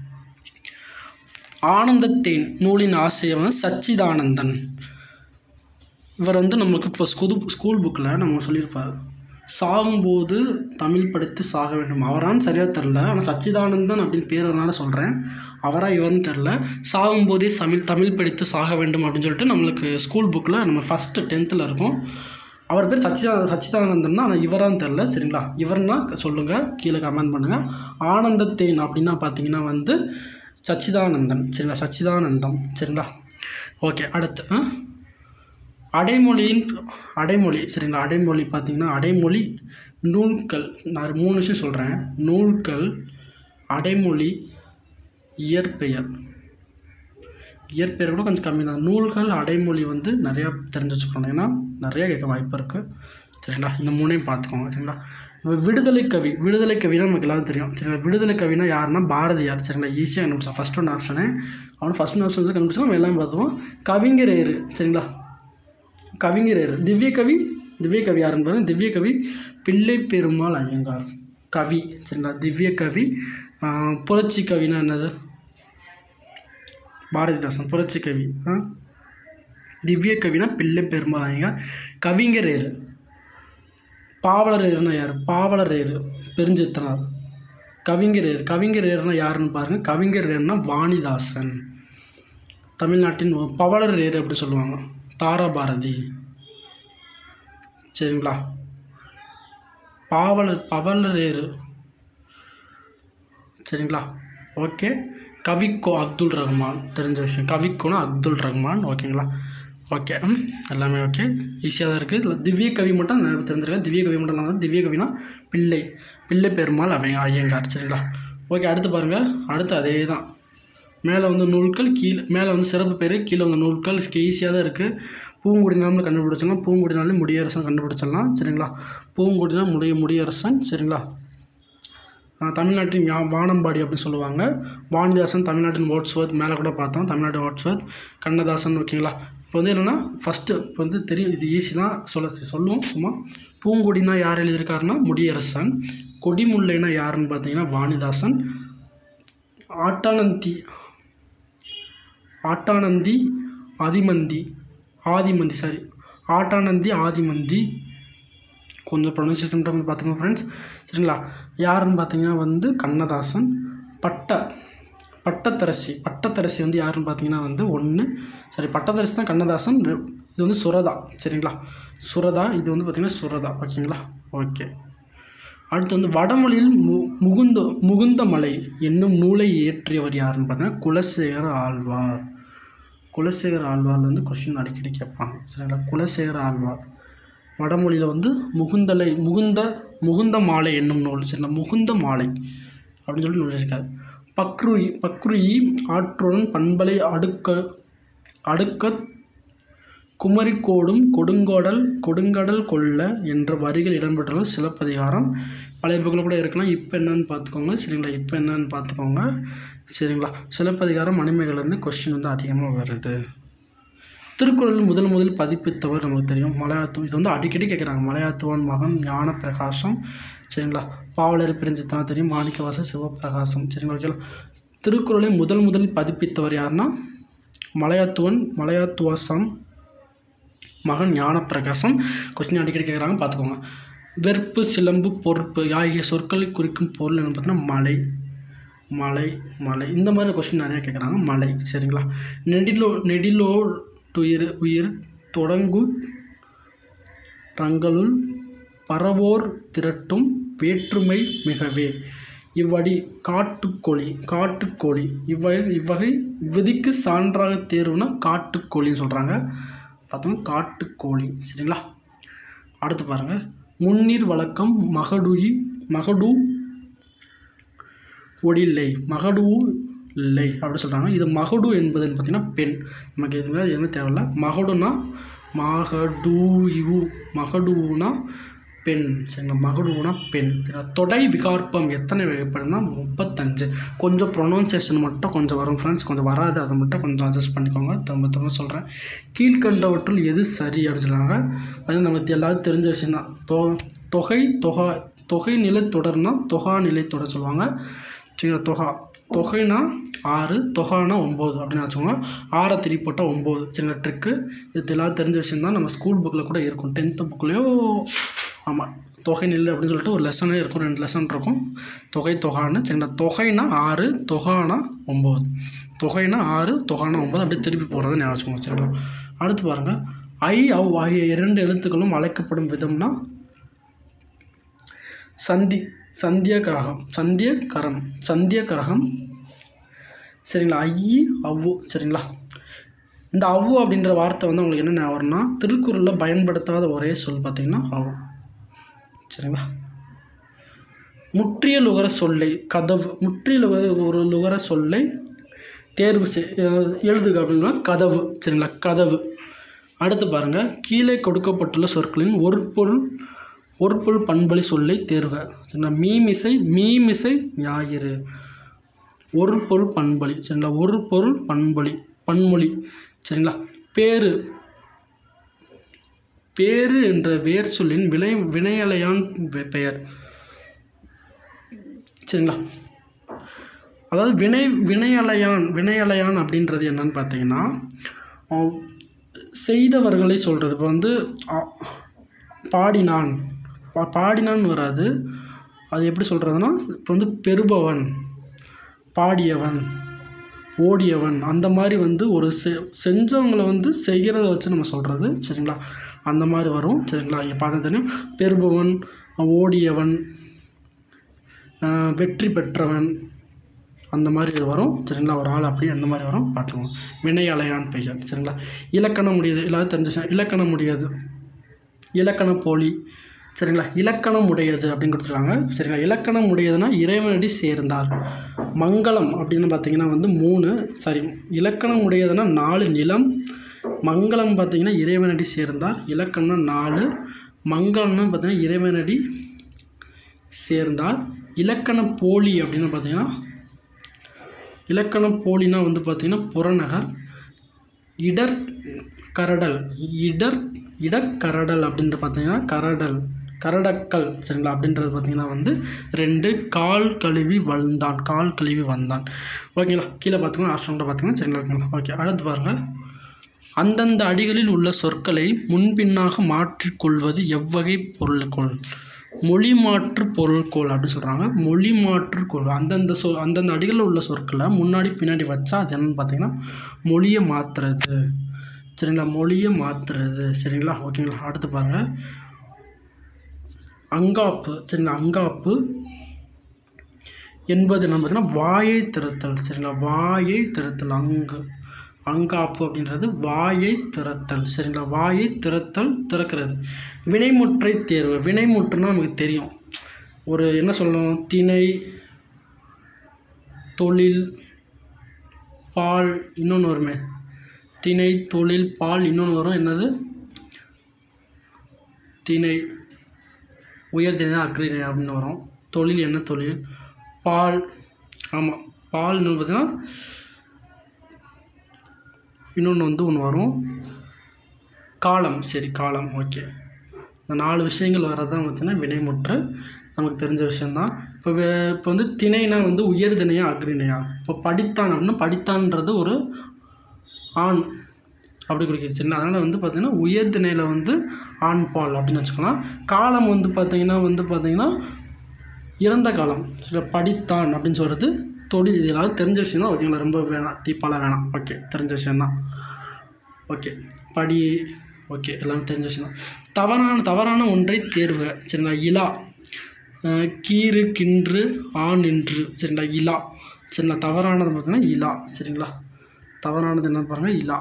ஆனந்தத்தேன் நூலின் ஆசிரியர் வந்து சச்சிதானந்தன் இவர் வந்து நம்மளுக்கு இப்போ ஸ்கூல் ஸ்கூல் புக்கில் நம்ம சொல்லியிருப்பார் சாகும்போது தமிழ் படித்து சாக வேண்டும் அவரான்னு சரியாக தெரில ஆனால் சச்சிதானந்தன் அப்படின்னு பேருனால சொல்கிறேன் அவரா இவர்னு தெரில சாகும்போதே தமிழ் தமிழ் படித்து சாக வேண்டும் அப்படின்னு சொல்லிட்டு நம்மளுக்கு ஸ்கூல் புக்கில் நம்ம ஃபஸ்ட்டு டென்த்தில் இருக்கும் அவர் பேர் சச்சிதா சச்சிதானந்தன் தான் ஆனால் இவரான்னு தெரில சரிங்களா இவர்னா சொல்லுங்கள் கீழே கமெண்ட் பண்ணுங்கள் ஆனந்தத்தேன் அப்படின்னா பார்த்தீங்கன்னா வந்து சச்சிதானந்தன் சரிங்களா சச்சிதானந்தம் சரிங்களா ஓகே அடுத்து ஆ அடைமொழியின் அடைமொழி சரிங்களா அடைமொழி பார்த்தீங்கன்னா அடைமொழி நூல்கள் நான் மூணு விஷயம் சொல்கிறேன் நூல்கள் அடைமொழி இயற்பெயர் இயற்பெயர் கூட கொஞ்சம் கம்மி தான் நூல்கள் அடைமொழி வந்து நிறையா தெரிஞ்சு வச்சுக்கணும் ஏன்னா நிறையா கேட்க வாய்ப்பு இருக்குது சரிங்களா இந்த மூணையும் பார்த்துக்கோங்க சரிங்களா இப்போ விடுதலை கவி விடுதலை கவினா நமக்கு எல்லாரும் தெரியும் சரிங்களா விடுதலை கவினா யாருன்னா பாரதியார் சரிங்களா ஈஸியாக கண்டுபிடிச்சா ஃபஸ்ட் ஒன் ஆப்ஷனு அவனு ஃபஸ்ட் ஒன் ஆப்ஷன் வந்து கண்டுபிடிச்சா நம்ம எல்லாமே பார்த்துவோம் கவிஞர் ஏறு சரிங்களா கவிஞர் யார் திவ்ய கவி திவ்ய கவி யாருன்னு பாருங்க திவ்ய கவி பிள்ளை பெருமாள் ஐயங்கார் கவி சரிங்களா திவ்ய கவி ஆஹ், புரட்சி கவினா என்னது பாரதிதாசன் புரட்சி கவி ஆ? திவ்ய கவினா பிள்ளை பெருமாள் ஐயங்கார் கவிஞர் ஏறு பாவலர் ஏறுனா யார் பாவலர் ஏறு பெருஞ்சித்தனார் கவிஞர் ஏறு கவிஞர் ஏறுனா யாருன்னு பாருங்கள் கவிஞர் ஏறுனா வாணிதாசன் தமிழ்நாட்டின் ஒ- பவளர் ஏறு அப்படி சொல்லுவாங்க தாராபாரதி சரிங்களா பாவலர் பவலர் ஏறு சரிங்களா ஓகே கவிக்கோ அப்துல் ரஹ்மான் தெரிஞ்ச விஷயம் கவிக்கோனா அப்துல் ரஹ்மான் ஓகேங்களா ஓகே ம், எல்லாமே ஓகே ஈஸியாக தான் இருக்குது இதில் திவ்ய கவி மட்டும் நான் தெரிஞ்சிருக்கேன் திவ்ய கவி மட்டும் இல்லாமல் திவ்ய கவினா பிள்ளை பிள்ளை பெருமாள் அவங்க ஐயங்கார் சரிங்களா ஓகே அடுத்து பாருங்கள் அடுத்து அதே தான் மேலே வந்து நூல்கள் கீழே மேலே வந்து சிறப்பு பேர் கீழே வந்து நூல்கள் ஈஸியாக தான் இருக்குது பூங்குடினாலும் கண்டுபிடிச்சிடலாம் பூங்குடினாலும் முடியரசன் கண்டுபிடிச்சிடலாம் சரிங்களா பூங்குடினா முடிய முடியரசன் சரிங்களா ஆஹ் தமிழ்நாட்டின் யா- வானம்பாடி அப்படின்னு சொல்லுவாங்க வாணிதாசன் தமிழ்நாட்டின் வாட்ஸ்வர்த் மேலே கூட பார்த்தோம் தமிழ்நாடு வாட்ஸ்வர்த் கண்ணதாசன் ஓகேங்களா இப்போ வந்து என்னென்னா ஃபஸ்ட்டு இப்போ வந்து தெரியும் இது ஈஸி தான் சொல்ல சொல்லுவோம் சும்மா பூங்கொடினா யார் எழுதியிருக்காருன்னா முடியரசன் கொடிமுல்லைனா யாருன்னு பார்த்தீங்கன்னா வாணிதாசன் ஆட்டானந்தி ஆட்டானந்தி அதிமந்தி ஆதிமந்தி சாரி ஆட்டானந்தி ஆதிமந்தி கொஞ்சம் ப்ரொனன்சியேஷன் வந்து பார்த்துக்கோங்க ஃப்ரெண்ட்ஸ் சரிங்களா யாருன்னு பார்த்தீங்கன்னா வந்து கண்ணதாசன் பட்ட பட்டத்தரசி பட்டத்தரசி வந்து யாருன்னு பார்த்தீங்கன்னா வந்து ஒன்று சரி பட்டத்தரசி தான் கண்ணதாசன் ரெ- இது வந்து சுரதா சரிங்களா சுரதா இது வந்து பார்த்திங்கன்னா சுரதா ஓகேங்களா ஓகே அடுத்து வந்து வடமொழியில் மு முகுந்த முகுந்தமலை என்னும் நூலை இயற்றியவர் யாருன்னு பார்த்தீங்கன்னா குலசேகர ஆழ்வார் குலசேகர ஆழ்வார்ல வந்து கொஸ்டின் அடிக்கடி கேட்பாங்க சரிங்களா குலசேகர ஆழ்வார் வடமொழியில் வந்து முகுந்தலை முகுந்த முகுந்த மாலை என்னும் நூல் சரிங்களா முகுந்த மாலை அப்படின்னு சொல்லி நூல் இருக்காது பக்ருயி பக்ருயி ஆற்றுடன் பண்பலை அடுக்க அடுக்க குமரிக்கோடும் கொடுங்கோடல் கொடுங்கடல் கொள்ள என்ற வரிகள் இடம்பெற்றுள்ள சிலப்பதிகாரம் பழைய புக்கில் கூட இருக்கலாம் இப்போ என்னன்னு பார்த்துக்கோங்க சரிங்களா இப்போ என்னன்னு பார்த்துக்கோங்க சரிங்களா சிலப்பதிகாரம் மணிமேகலேருந்து கொஸ்டின் வந்து அதிகமாக வருது திருக்குறள் முதல் முதல் பதிப்பித்தவர் நமக்கு தெரியும் மலையாத்து இது வந்து அடிக்கடி கேட்குறாங்க மலையாத்துவன் மகன் ஞான பிரகாசம் சரிங்களா பாவலர் பிரிஞ்சுத்தான் தெரியும் மாணிக்கவாச சிவபிரகாசம் சரிங்களா ஓகேங்களா திருக்குறளை முதல் முதல் பதிப்பித்தவர் யாருன்னா மலையாத்துவன் மலையாத்துவாசம் மகன் ஞானப்பிரகாசம் கொஸ்டின் அடிக்கடி கேட்குறாங்க பார்த்துக்கோங்க வெறுப்பு சிலம்பு பொறுப்பு ஆகிய சொற்களை குறிக்கும் பொருள் என்ன பார்த்தீங்கன்னா மலை மலை மலை இந்த மாதிரி கொஸ்டின் நிறைய கேட்குறாங்க மலை சரிங்களா நெடிலோ நெடிலோ துயிர் உயிர் தொடங்கு ரங்களுள் பரவோர் திரட்டும் வேற்றுமை மிகவே இவ்வடி காட்டுக்கோழி காட்டுக்கோழி இவ்வகை இவ்வகை விதிக்கு சான்றாக தேர்வுனா காட்டுக்கோழின்னு சொல்கிறாங்க பார்த்தோம் காட்டுக்கோழி சரிங்களா அடுத்து பாருங்கள் முன்னீர் வழக்கம் மகடுயி மகடு ஒடில்லை மகடு இல்லை அப்படி சொல்கிறாங்க இது மகடு என்பதுன்னு பார்த்தீங்கன்னா பெண் நமக்கு எதுவுமே அது எதுவுமே தேவையில்ல மகடுனா மகடு இவு மகடுனா பெண் சரிங்களா மகடுனா பெண் சரிங்களா தொடை விகார்ப்பம் எத்தனை வகைப்படும்னா முப்பத்தஞ்சு கொஞ்சம் ப்ரொனவுன்சியேஷன் மட்டும் கொஞ்சம் வரும் ஃப்ரெண்ட்ஸ் கொஞ்சம் வராது அதை மட்டும் கொஞ்சம் அட்ஜஸ்ட் பண்ணிக்கோங்க திரும்ப திரும்ப சொல்கிறேன் கீழ்கண்டவற்றுள் எது சரி அப்படின்னு சொல்கிறாங்க அது நமக்கு எல்லாரும் தெரிஞ்ச விஷயம் தான் தொ தொகை தொகா தொகை நிலைத்தொடர்னா தொகா நிலைத்தொடர் சொல்லுவாங்க சரிங்களா தொகா தொகைனா ஆறு தொகானா ஒம்பது அப்படின்னு வச்சுக்கோங்க ஆறை திருப்பி போட்டால் ஒம்பது சின்ன ட்ரிக்கு இது எல்லாரும் தெரிஞ்ச விஷயம் தான் நம்ம ஸ்கூல் புக்கில் கூட இருக்கும் டென்த்து புக்லேயோ ஆமாம் தொகை நில் அப்படின்னு சொல்லிட்டு ஒரு லெசனே இருக்கும் ரெண்டு லெசன் இருக்கும் தொகை தொகான்னு சரிங்களா தொகைனா ஆறு தொகானா ஒம்பது தொகைனா ஆறு தொகானா ஒம்பது அப்படியே திருப்பி போடுறதை ஞாபகம் வச்சுக்கோங்க சரிங்களா அடுத்து பாருங்கள் ஐ அவ் ஆகிய இரண்டு எழுத்துக்களும் அழைக்கப்படும் விதம்னா சந்தி சந்திய கரகம் சந்திய கரம் சந்திய கரகம் சரிங்களா ஐ அவ்வு சரிங்களா இந்த அவ்வு அப்படின்ற வார்த்தை வந்து உங்களுக்கு என்ன ஞாபகம் வரும்னா திருக்குறளில் பயன்படுத்தாத ஒரே சொல் பார்த்தீங்கன்னா அவ்வு சரிங்களா முற்றிய லுகர சொல்லை கதவு முற்றிய லுகர ஒரு லுகர சொல்லை தேர்வு செய் அஹ் எழுதுக அப்படின்னா கதவு சரிங்களா கதவு அடுத்து பாருங்கள் கீழே கொடுக்கப்பட்டுள்ள சொற்களின் ஒரு பொருள் ஒரு பொருள் பண்பளி சொல்லை தேர்க சரிங்களா மீமிசை மீமிசை ஞாயிறு ஒரு பொருள் பண்பளி சரிங்களா ஒரு பொருள் பண்பொழி பன்மொழி சரிங்களா பேரு பேரு என்ற வேர் சொல்லின் வினை வினையலையான் பெ- பெயர் சரிங்களா அதாவது வினை வினையலையான் வினையலையான் அப்படின்றது என்னன்னு பார்த்தீங்கன்னா அஹ், செய்தவர்களை சொல்கிறது இப்போ வந்து அ- பாடினான் பா பாடினான் வராது அது எப்படி சொல்கிறதுனா இப்போ வந்து பெறுபவன் பாடியவன் ஓடியவன் அந்த மாதிரி வந்து ஒரு செ செஞ்சவங்களை வந்து செய்கிறத வச்சு நம்ம சொல்கிறது சரிங்களா அந்த மாதிரி வரும் சரிங்களா இங்கே பார்த்தா தெரியும் பெறுபவன் ஓடியவன் ஆஹ் வெற்றி பெற்றவன் அந்த மாதிரி வரும் சரிங்களா ஒரு ஆள் அப்படி அந்த மாதிரி வரும் பார்த்துக்கோங்க வினை அலையான் பெயர் சரிங்களா இலக்கணம் முடியாது எல்லாரும் தெரிஞ்சுச்சா இலக்கணம் முடியாது இலக்கண போலி சரிங்களா இலக்கணம் உடையது அப்படின்னு கொடுத்துருக்காங்க சரிங்களா இலக்கணம் உடையதுன்னா இறைவனடி சேர்ந்தார் மங்களம் அப்படின்னு பார்த்தீங்கன்னா வந்து மூணு சாரி இலக்கணம் உடையதுன்னா நாலு நிலம் மங்களம் பார்த்தீங்கன்னா இறைவனடி சேர்ந்தார் இலக்கணம்னா நாலு மங்களம்னு பார்த்தீங்கன்னா இறைவனடி சேர்ந்தார் இலக்கண போலி அப்படின்னு பார்த்தீங்கன்னா இலக்கண போலினா வந்து பார்த்தீங்கன்னா புறநகர் இடர் கரடல் இடர் இடக்கரடல் அப்படின்ட்டு பார்த்தீங்கன்னா கரடல் கரடக்கல் சரிங்களா அப்படின்றது பார்த்தீங்கன்னா வந்து ரெண்டு கால் கழுவி வந்தான் கால் கழுவி வந்தான் ஓகேங்களா கீழே பார்த்துக்கோங்க ஆப்ஷனில் பார்த்துக்கோங்க சரிங்களா ஓகேங்களா ஓகே அடுத்து பாருங்கள் அந்தந்த அடிகளில் உள்ள சொற்களை முன்பின்னாக மாற்றிக்கொள்வது எவ்வகை பொருள்கோள் மொழி மாற்று பொருள்கோள் அப்படின்னு சொல்கிறாங்க மொழி மாற்று கொள் அந்தந்த சொ அந்தந்த அடிகளில் உள்ள சொற்களை முன்னாடி பின்னாடி வச்சா அது என்னன்னு பார்த்தீங்கன்னா மொழியை மாற்றுறது சரிங்களா மொழியை மாற்றுறது சரிங்களா ஓகேங்களா அடுத்து பாருங்கள் அங்காப்பு சரிங்களா அங்காப்பு என்பது என்ன பார்த்தீங்கன்னா வாயை திறத்தல் சரிங்களா வாயை திறத்தல் அங்கு அங்காப்பு அப்படின்றது வாயை திறத்தல் சரிங்களா வாயை திறத்தல் திறக்கிறது வினைமுற்றை தேர்வு வினைமுற்றுனா நமக்கு தெரியும் ஒரு என்ன சொல்லணும் திணை தொழில் பால் இன்னொன்று வருமே திணை தொழில் பால் இன்னொன்று வரும் என்னது திணை உயர்திணை அக்ரிணை அப்படின்னு வரும் தொழில் என்ன தொழில் பால் ஆமாம் பால் இன்னொன்று பார்த்தீங்கன்னா இன்னொன்று வந்து ஒன்று வரும் காலம் சரி காலம் ஓகே இந்த நாலு விஷயங்கள் வர்றது பார்த்தீங்கன்னா வினைமுற்று நமக்கு தெரிஞ்ச விஷயந்தான் இப்போ வே- இப்போ வந்து திணைனா வந்து உயர்திணையா அக்ரிணையா இப்போ படித்தான் அப்படின்னா படித்தான்றது ஒரு ஆண் அப்படி குறிக்கிறது சரிங்களா அதனால் வந்து பார்த்திங்கன்னா உயர்திணையில் வந்து ஆண் பால் அப்படின்னு வச்சுக்கலாம் காலம் வந்து பார்த்திங்கன்னா வந்து பார்த்திங்கன்னா இறந்த காலம் சில படித்தான் அப்படின்னு சொல்கிறது தொழில் இது எல்லாரும் தெரிஞ்ச விஷயம் தான் ஓகேங்களா ரொம்ப வேணாம் டீப்பாலாம் வேணாம் ஓகே தெரிஞ்ச விஷயந்தான் ஓகே படி ஓகே எல்லாமே தெரிஞ்ச விஷயம் தான் தவறான தவறான ஒன்றை தேர்வு சரிங்களா இலா அஹ் கீறு கின்று ஆண் இன்று சரிங்களா இலா சரிங்களா தவறானது பார்த்தீங்கன்னா இலா சரிங்களா தவறானது என்ன பாருங்கள் இலா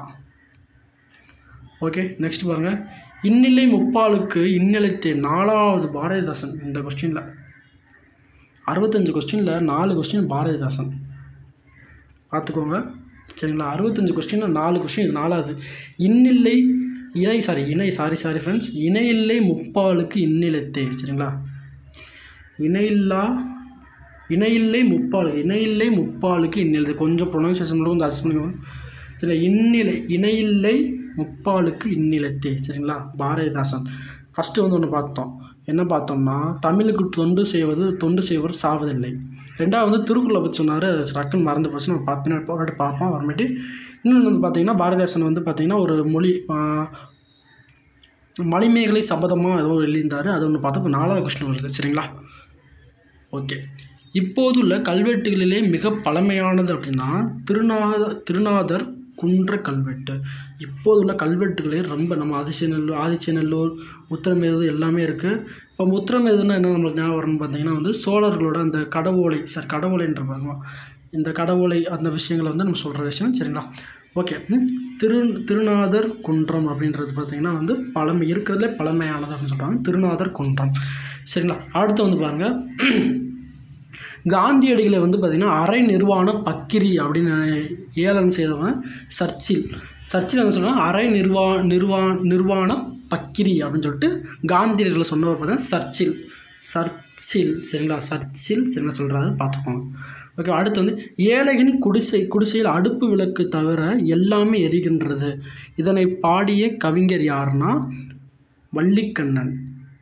ஓகே நெக்ஸ்ட் பாருங்கள் இந்நிலை முப்பாலுக்கு இந்நிலைத்தே நாலாவது பாரதிதாசன் இந்த கொஸ்டினில் அறுபத்தஞ்சு கொஸ்டினில் நாலு கொஸ்டின் பாரதிதாசன் பார்த்துக்கோங்க சரிங்களா அறுபத்தஞ்சு கொஸ்டினில் நாலு கொஸ்டின் இது நாலாவது இன்னில்லை இணை சாரி இணை சாரி சாரி ஃப்ரெண்ட்ஸ் இணையில்லை முப்பாலுக்கு இன்னிலத்தே சரிங்களா இணையில்லா இணையில்லை முப்பால் இணையில்லை முப்பாலுக்கு இன்னிலத்தை கொஞ்சம் ப்ரொனவுன்சியேஷன் மட்டும் கொஞ்சம் அட்ஜஸ்ட் பண்ணிக்கோங்க சரிங்களா இன்னிலை இணையில்லை முப்பாலுக்கு இன்னிலத்தே சரிங்களா பாரதிதாசன் ஃபஸ்ட்டு வந்து ஒன்று பார்த்தோம் என்ன பார்த்தோம்னா தமிழுக்கு தொண்டு செய்வது தொண்டு செய்வர் சாவதில்லை ரெண்டாவது வந்து திருக்குறளை பற்றி சொன்னார் அது டக்குன்னு மறந்து போச்சு நம்ம பா பின்னாடி போராட்டி பார்ப்போம் அப்புறமேட்டு இன்னொன்று வந்து பார்த்தீங்கன்னா பாரதிதாசன் வந்து பார்த்தீங்கன்னா ஒரு மொழி ஆஹ், மணிமேகலை சபதமாக ஏதோ எழுதியிருந்தார் அது ஒன்று பார்த்தா இப்போ நாலாவது கொஸ்டின் வருது சரிங்களா ஓகே இப்போதுள்ள கல்வெட்டுகளிலே மிக பழமையானது அப்படின்னா திருநாத திருநாதர் குன்ற கல்வெட்டு இப்போதுள்ள கல்வெட்டுகளே ரொம்ப நம்ம ஆதிச்சநல்லூர் ஆதிச்சநல்லூர் உத்திரமேது எல்லாமே இருக்குது இப்போ உத்திரமேதுன்னா என்ன நம்மளுக்கு ஞாபகம் வரும்னு பார்த்தீங்கன்னா வந்து சோழர்களோட அந்த கடவுளை சார் கடவுளைன்ற பாருங்க இந்த கடவுளை அந்த விஷயங்களை வந்து நம்ம சொல்கிற விஷயம் சரிங்களா ஓகே ம், திரு திருநாதர் குன்றம் அப்படின்றது பார்த்தீங்கன்னா வந்து பழமை இருக்கிறதுலே பழமையானது அப்படின்னு சொல்கிறாங்க திருநாதர் குன்றம் சரிங்களா அடுத்து வந்து பாருங்கள் காந்தியடிகளை வந்து பார்த்திங்கன்னா அரை நிர்வாண பக்கிரி அப்படின்னு ஏலம் செய்தவன் சர்ச்சில் சர்ச்சில் என்ன சொல்லுவாங்க அரை நிர்வா நிர்வா நிர்வாண பக்கிரி அப்படின்னு சொல்லிட்டு காந்தியடிகளை சொன்னவர் பார்த்தீங்கன்னா சர்ச்சில் சர்ச்சில் சரிங்களா சர்ச்சில் சரிங்களா சொல்கிறாரு பார்த்துக்கோங்க ஓகே அடுத்து வந்து ஏழைகளின் குடிசை குடிசையில் அடுப்பு விளக்கு தவிர எல்லாமே எரிகின்றது இதனை பாடிய கவிஞர் யாருன்னா வள்ளிக்கண்ணன்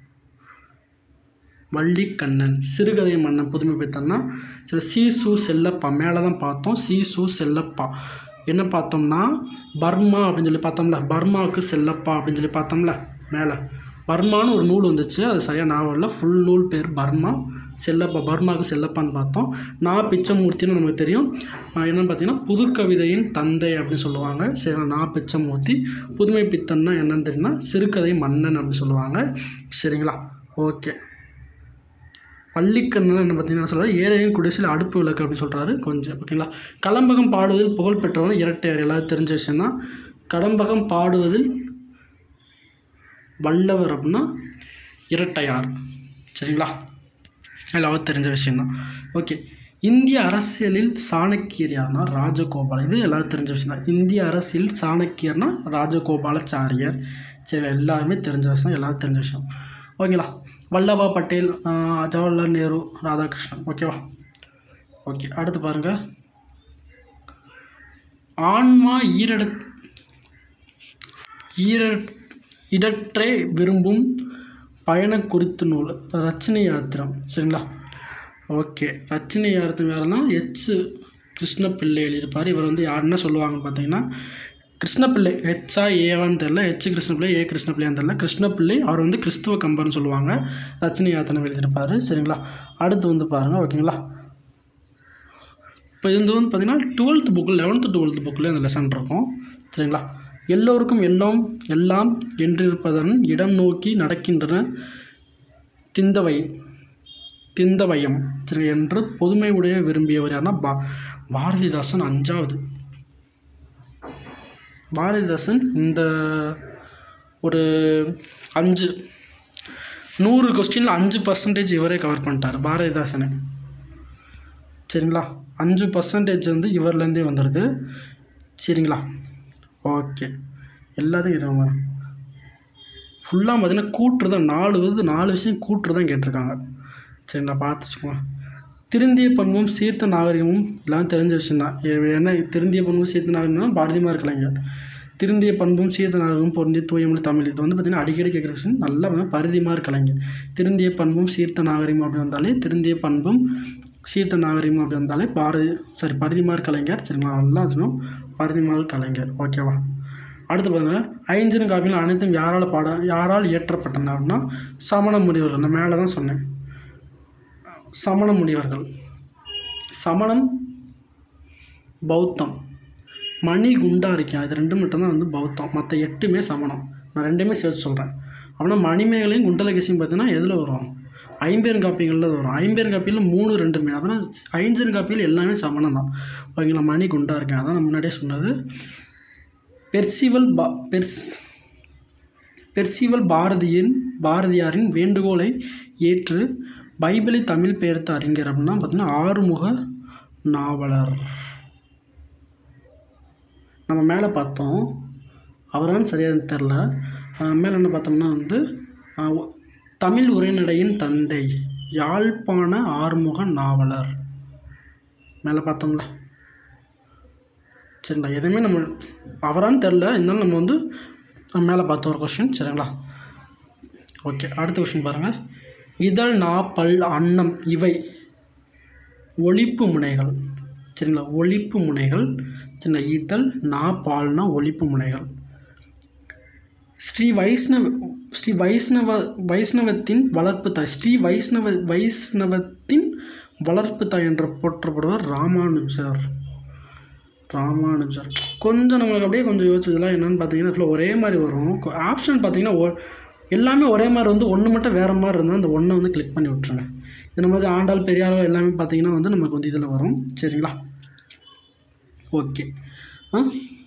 வள்ளிக்கண்ணன் சிறுகதை மன்னன் புதுமை பெற்றன்னா சரி சி சு செல்லப்பா மேலே தான் பார்த்தோம் சி சு செல்லப்பா என்ன பார்த்தோம்னா பர்மா அப்படின்னு சொல்லி பார்த்தோம்ல பர்மாவுக்கு செல்லப்பா அப்படின்னு சொல்லி பார்த்தோம்ல மேலே பர்மான்னு ஒரு நூல் வந்துச்சு அது சரியாக ஞாபகம் இல்லை ஃபுல் நூல் பேர் பர்மா செல்லப்பா பர்மாவுக்கு செல்லப்பான்னு பார்த்தோம் நான் பிச்சமூர்த்தின்னு நமக்கு தெரியும் ஆஹ் என்னன்னு பார்த்தீங்கன்னா புதுக்கவிதையின் தந்தை அப்படின்னு சொல்லுவாங்க சரி நான் பிச்சமூர்த்தி புதுமை பித்தன்னா என்னன்னு தெரியும்னா சிறுகதை மன்னன் அப்படின்னு சொல்லுவாங்க சரிங்களா ஓகே பள்ளிக்கண்ணன் என்ன பார்த்தீங்கன்னா சொல்கிறார் ஏழையின் குடிசையில் அடுப்பு விளக்கு அப்படின்னு சொல்கிறாரு கொஞ்சம் ஓகேங்களா கலம்பகம் பாடுவதில் புகழ் பெற்றவன் இரட்டையார் எல்லாரும் தெரிஞ்ச விஷயம்தான் கலம்பகம் பாடுவதில் வல்லவர் அப்படின்னா இரட்டையார் சரிங்களா எல்லாரும் தெரிஞ்ச விஷயந்தான் ஓகே இந்திய அரசியலில் சாணக்கியர் யாருன்னா ராஜகோபால் இது எல்லாரும் தெரிஞ்ச விஷயம் தான் இந்திய அரசியல் சாணக்கியர்னா ராஜகோபாலாச்சாரியர் சரி எல்லாருமே தெரிஞ்ச விஷயம் எல்லாரும் தெரிஞ்ச விஷயம் ஓகேங்களா வல்லபா பட்டேல் ஆஹ், ஜவஹர்லால் நேரு ராதாகிருஷ்ணன் ஓகேவா ஓகே அடுத்து பாருங்கள் ஆன்மா ஈரட ஈர இடற்றே விரும்பும் பயண குறித்து நூல் ரச்சனை யாத்திரம் சரிங்களா ஓகே ரச்சனை யாத்திரம் யாருன்னா எச் கிருஷ்ண பிள்ளை எழுதியிருப்பார் இவர் வந்து யார் என்ன சொல்லுவாங்கன்னு பார்த்தீங்கன்னா கிருஷ்ணபிள்ளை ஹெச்ஆ ஏவான்னு தெரில ஹெச் கிருஷ்ணபிள்ளை ஏ கிருஷ்ணபிள்ளையான்னு தெரில கிருஷ்ணபிள்ளை அவர் வந்து கிறிஸ்துவ கம்பர்னு சொல்லுவாங்க ரச்சனை யாத்தனை எழுதியிருப்பார் சரிங்களா அடுத்து வந்து பாருங்கள் ஓகேங்களா இப்போ இது வந்து பார்த்திங்கன்னா டுவெல்த் புக்கு லெவன்த்து டுவெல்த் புக்கில் இந்த லெசன் இருக்கும் சரிங்களா எல்லோருக்கும் எல்லாம் எல்லாம் என்றிருப்பதன் இடம் நோக்கி நடக்கின்றன திந்தவை திந்தவயம் சரி என்று பொதுமை உடைய விரும்பியவர் யாருன்னா பா பாரதிதாசன் அஞ்சாவது பாரதிதாசன் இந்த ஒரு அஞ்சு நூறு கொஸ்டினில் அஞ்சு பர்சன்டேஜ் இவரே கவர் பண்ணிட்டார் பாரதிதாசனை சரிங்களா அஞ்சு பர்சன்டேஜ் வந்து இவர்லேருந்தே வந்துடுது சரிங்களா ஓகே எல்லாத்தையும் நம்ம ஃபுல்லாக பார்த்தீங்கன்னா கூற்று தான் நாலு வந்து நாலு விஷயம் கூற்று தான் கேட்டிருக்காங்க சரிங்களா பார்த்து வச்சுக்கோங்க திருந்திய பண்பும் சீர்த்த நாகரிகமும் எல்லாம் தெரிஞ்ச விஷயந்தான் ஏ- என்ன திருந்திய பண்பும் சீர்த்த நாகரிகம்னா பாரதிமார் கலைஞர் திருந்திய பண்பும் சீர்த்த நாகரிகமும் பொருந்திய தூயமொழி தமிழ் இது வந்து பார்த்திங்கன்னா அடிக்கடி கேட்குற விஷயம் நல்லா வந்து பரிதிமார் கலைஞர் திருந்திய பண்பும் சீர்த்த நாகரிகம் அப்படி வந்தாலே திருந்திய பண்பும் சீர்த்த நாகரிகம் அப்படி வந்தாலே பாரதி சாரி பரிதிமார் கலைஞர் சரிங்களா நல்லா சொல்லணும் பரிதிமார் கலைஞர் ஓகேவா அடுத்து பார்த்தீங்கன்னா ஐஞ்சன் காப்பிகள் அனைத்தும் யாரால் பாட யாரால் இயற்றப்பட்டன அப்படின்னா சமண முனிவர்கள் நான் மேலே தான் சொன்னேன் சமண முனிவர்கள் சமணம் பௌத்தம் மணி குண்டாரிக்கம் இது ரெண்டு மட்டும்தான் வந்து பௌத்தம் மற்ற எட்டுமே சமணம் நான் ரெண்டுமே சேர்த்து சொல்கிறேன் அப்படின்னா மணிமேகலையும் குண்டலகசியும் பார்த்தீங்கன்னா எதில் வரும் ஐம்பெருங்காப்பிகளில் வரும் ஐம்பெருங்காப்பியில் மூணு ரெண்டுமே அப்படின்னா ஐஞ்செருங்காப்பியில் எல்லாமே சமணம் தான் ஓகேங்களா மணி குண்டா இருக்கேன் அதான் நான் முன்னாடியே சொன்னது பெர்சிவல் பா பெர்ஸ் பெர்சிவல் பாரதியின் பாரதியாரின் வேண்டுகோளை ஏற்று பைபிளை தமிழ் பெயர்த்த அறிஞர் அப்படின்னா பார்த்தீங்கன்னா ஆறுமுக நாவலர் நம்ம மேலே பார்த்தோம் அவரான்னு சரியாக தெரில மேலே என்ன பார்த்தோம்னா வந்து அஹ், ஒ- தமிழ் உரைநடையின் தந்தை யாழ்ப்பாண ஆறுமுக நாவலர் மேலே பார்த்தோம்ல சரிங்களா எதுவுமே நம்ம அவரான்னு தெரில இருந்தாலும் நம்ம வந்து அஹ், மேலே பார்த்த ஒரு கொஷின் சரிங்களா ஓகே அடுத்த கொஷின் பாருங்கள் இதழ் நா பல் அன்னம் இவை ஒழிப்பு முனைகள் சரிங்களா ஒழிப்பு முனைகள் சரிங்களா இதழ் நா பால்னா ஒழிப்பு முனைகள் ஸ்ரீ வைஷ்ணவ ஸ்ரீ வைஷ்ணவ வைஷ்ணவத்தின் வளர்ப்பு தாய் ஸ்ரீ வைஷ்ணவ வைஷ்ணவத்தின் வளர்ப்பு தாய் என்று போற்றப்படுவர் ராமானுஜர் ராமானுஜர் கொஞ்சம் நம்மளுக்கு அப்படியே கொஞ்சம் யோசிச்சதுலாம் என்னென்னு பார்த்தீங்கன்னா இதுல ஒரே மாதிரி வரும் ஆப்ஷன் பார்த்தீங்கன்னா ஒ- எல்லாமே ஒரே மாதிரி வந்து ஒன்று மட்டும் வேறு மாதிரி இருந்தால் அந்த ஒன்றை வந்து கிளிக் பண்ணி விட்ருங்க இந்த மாதிரி ஆண்டாள் பெரியாள் எல்லாமே பார்த்தீங்கன்னா வந்து நமக்கு வந்து இதில் வரும் சரிங்களா ஓகே ஆ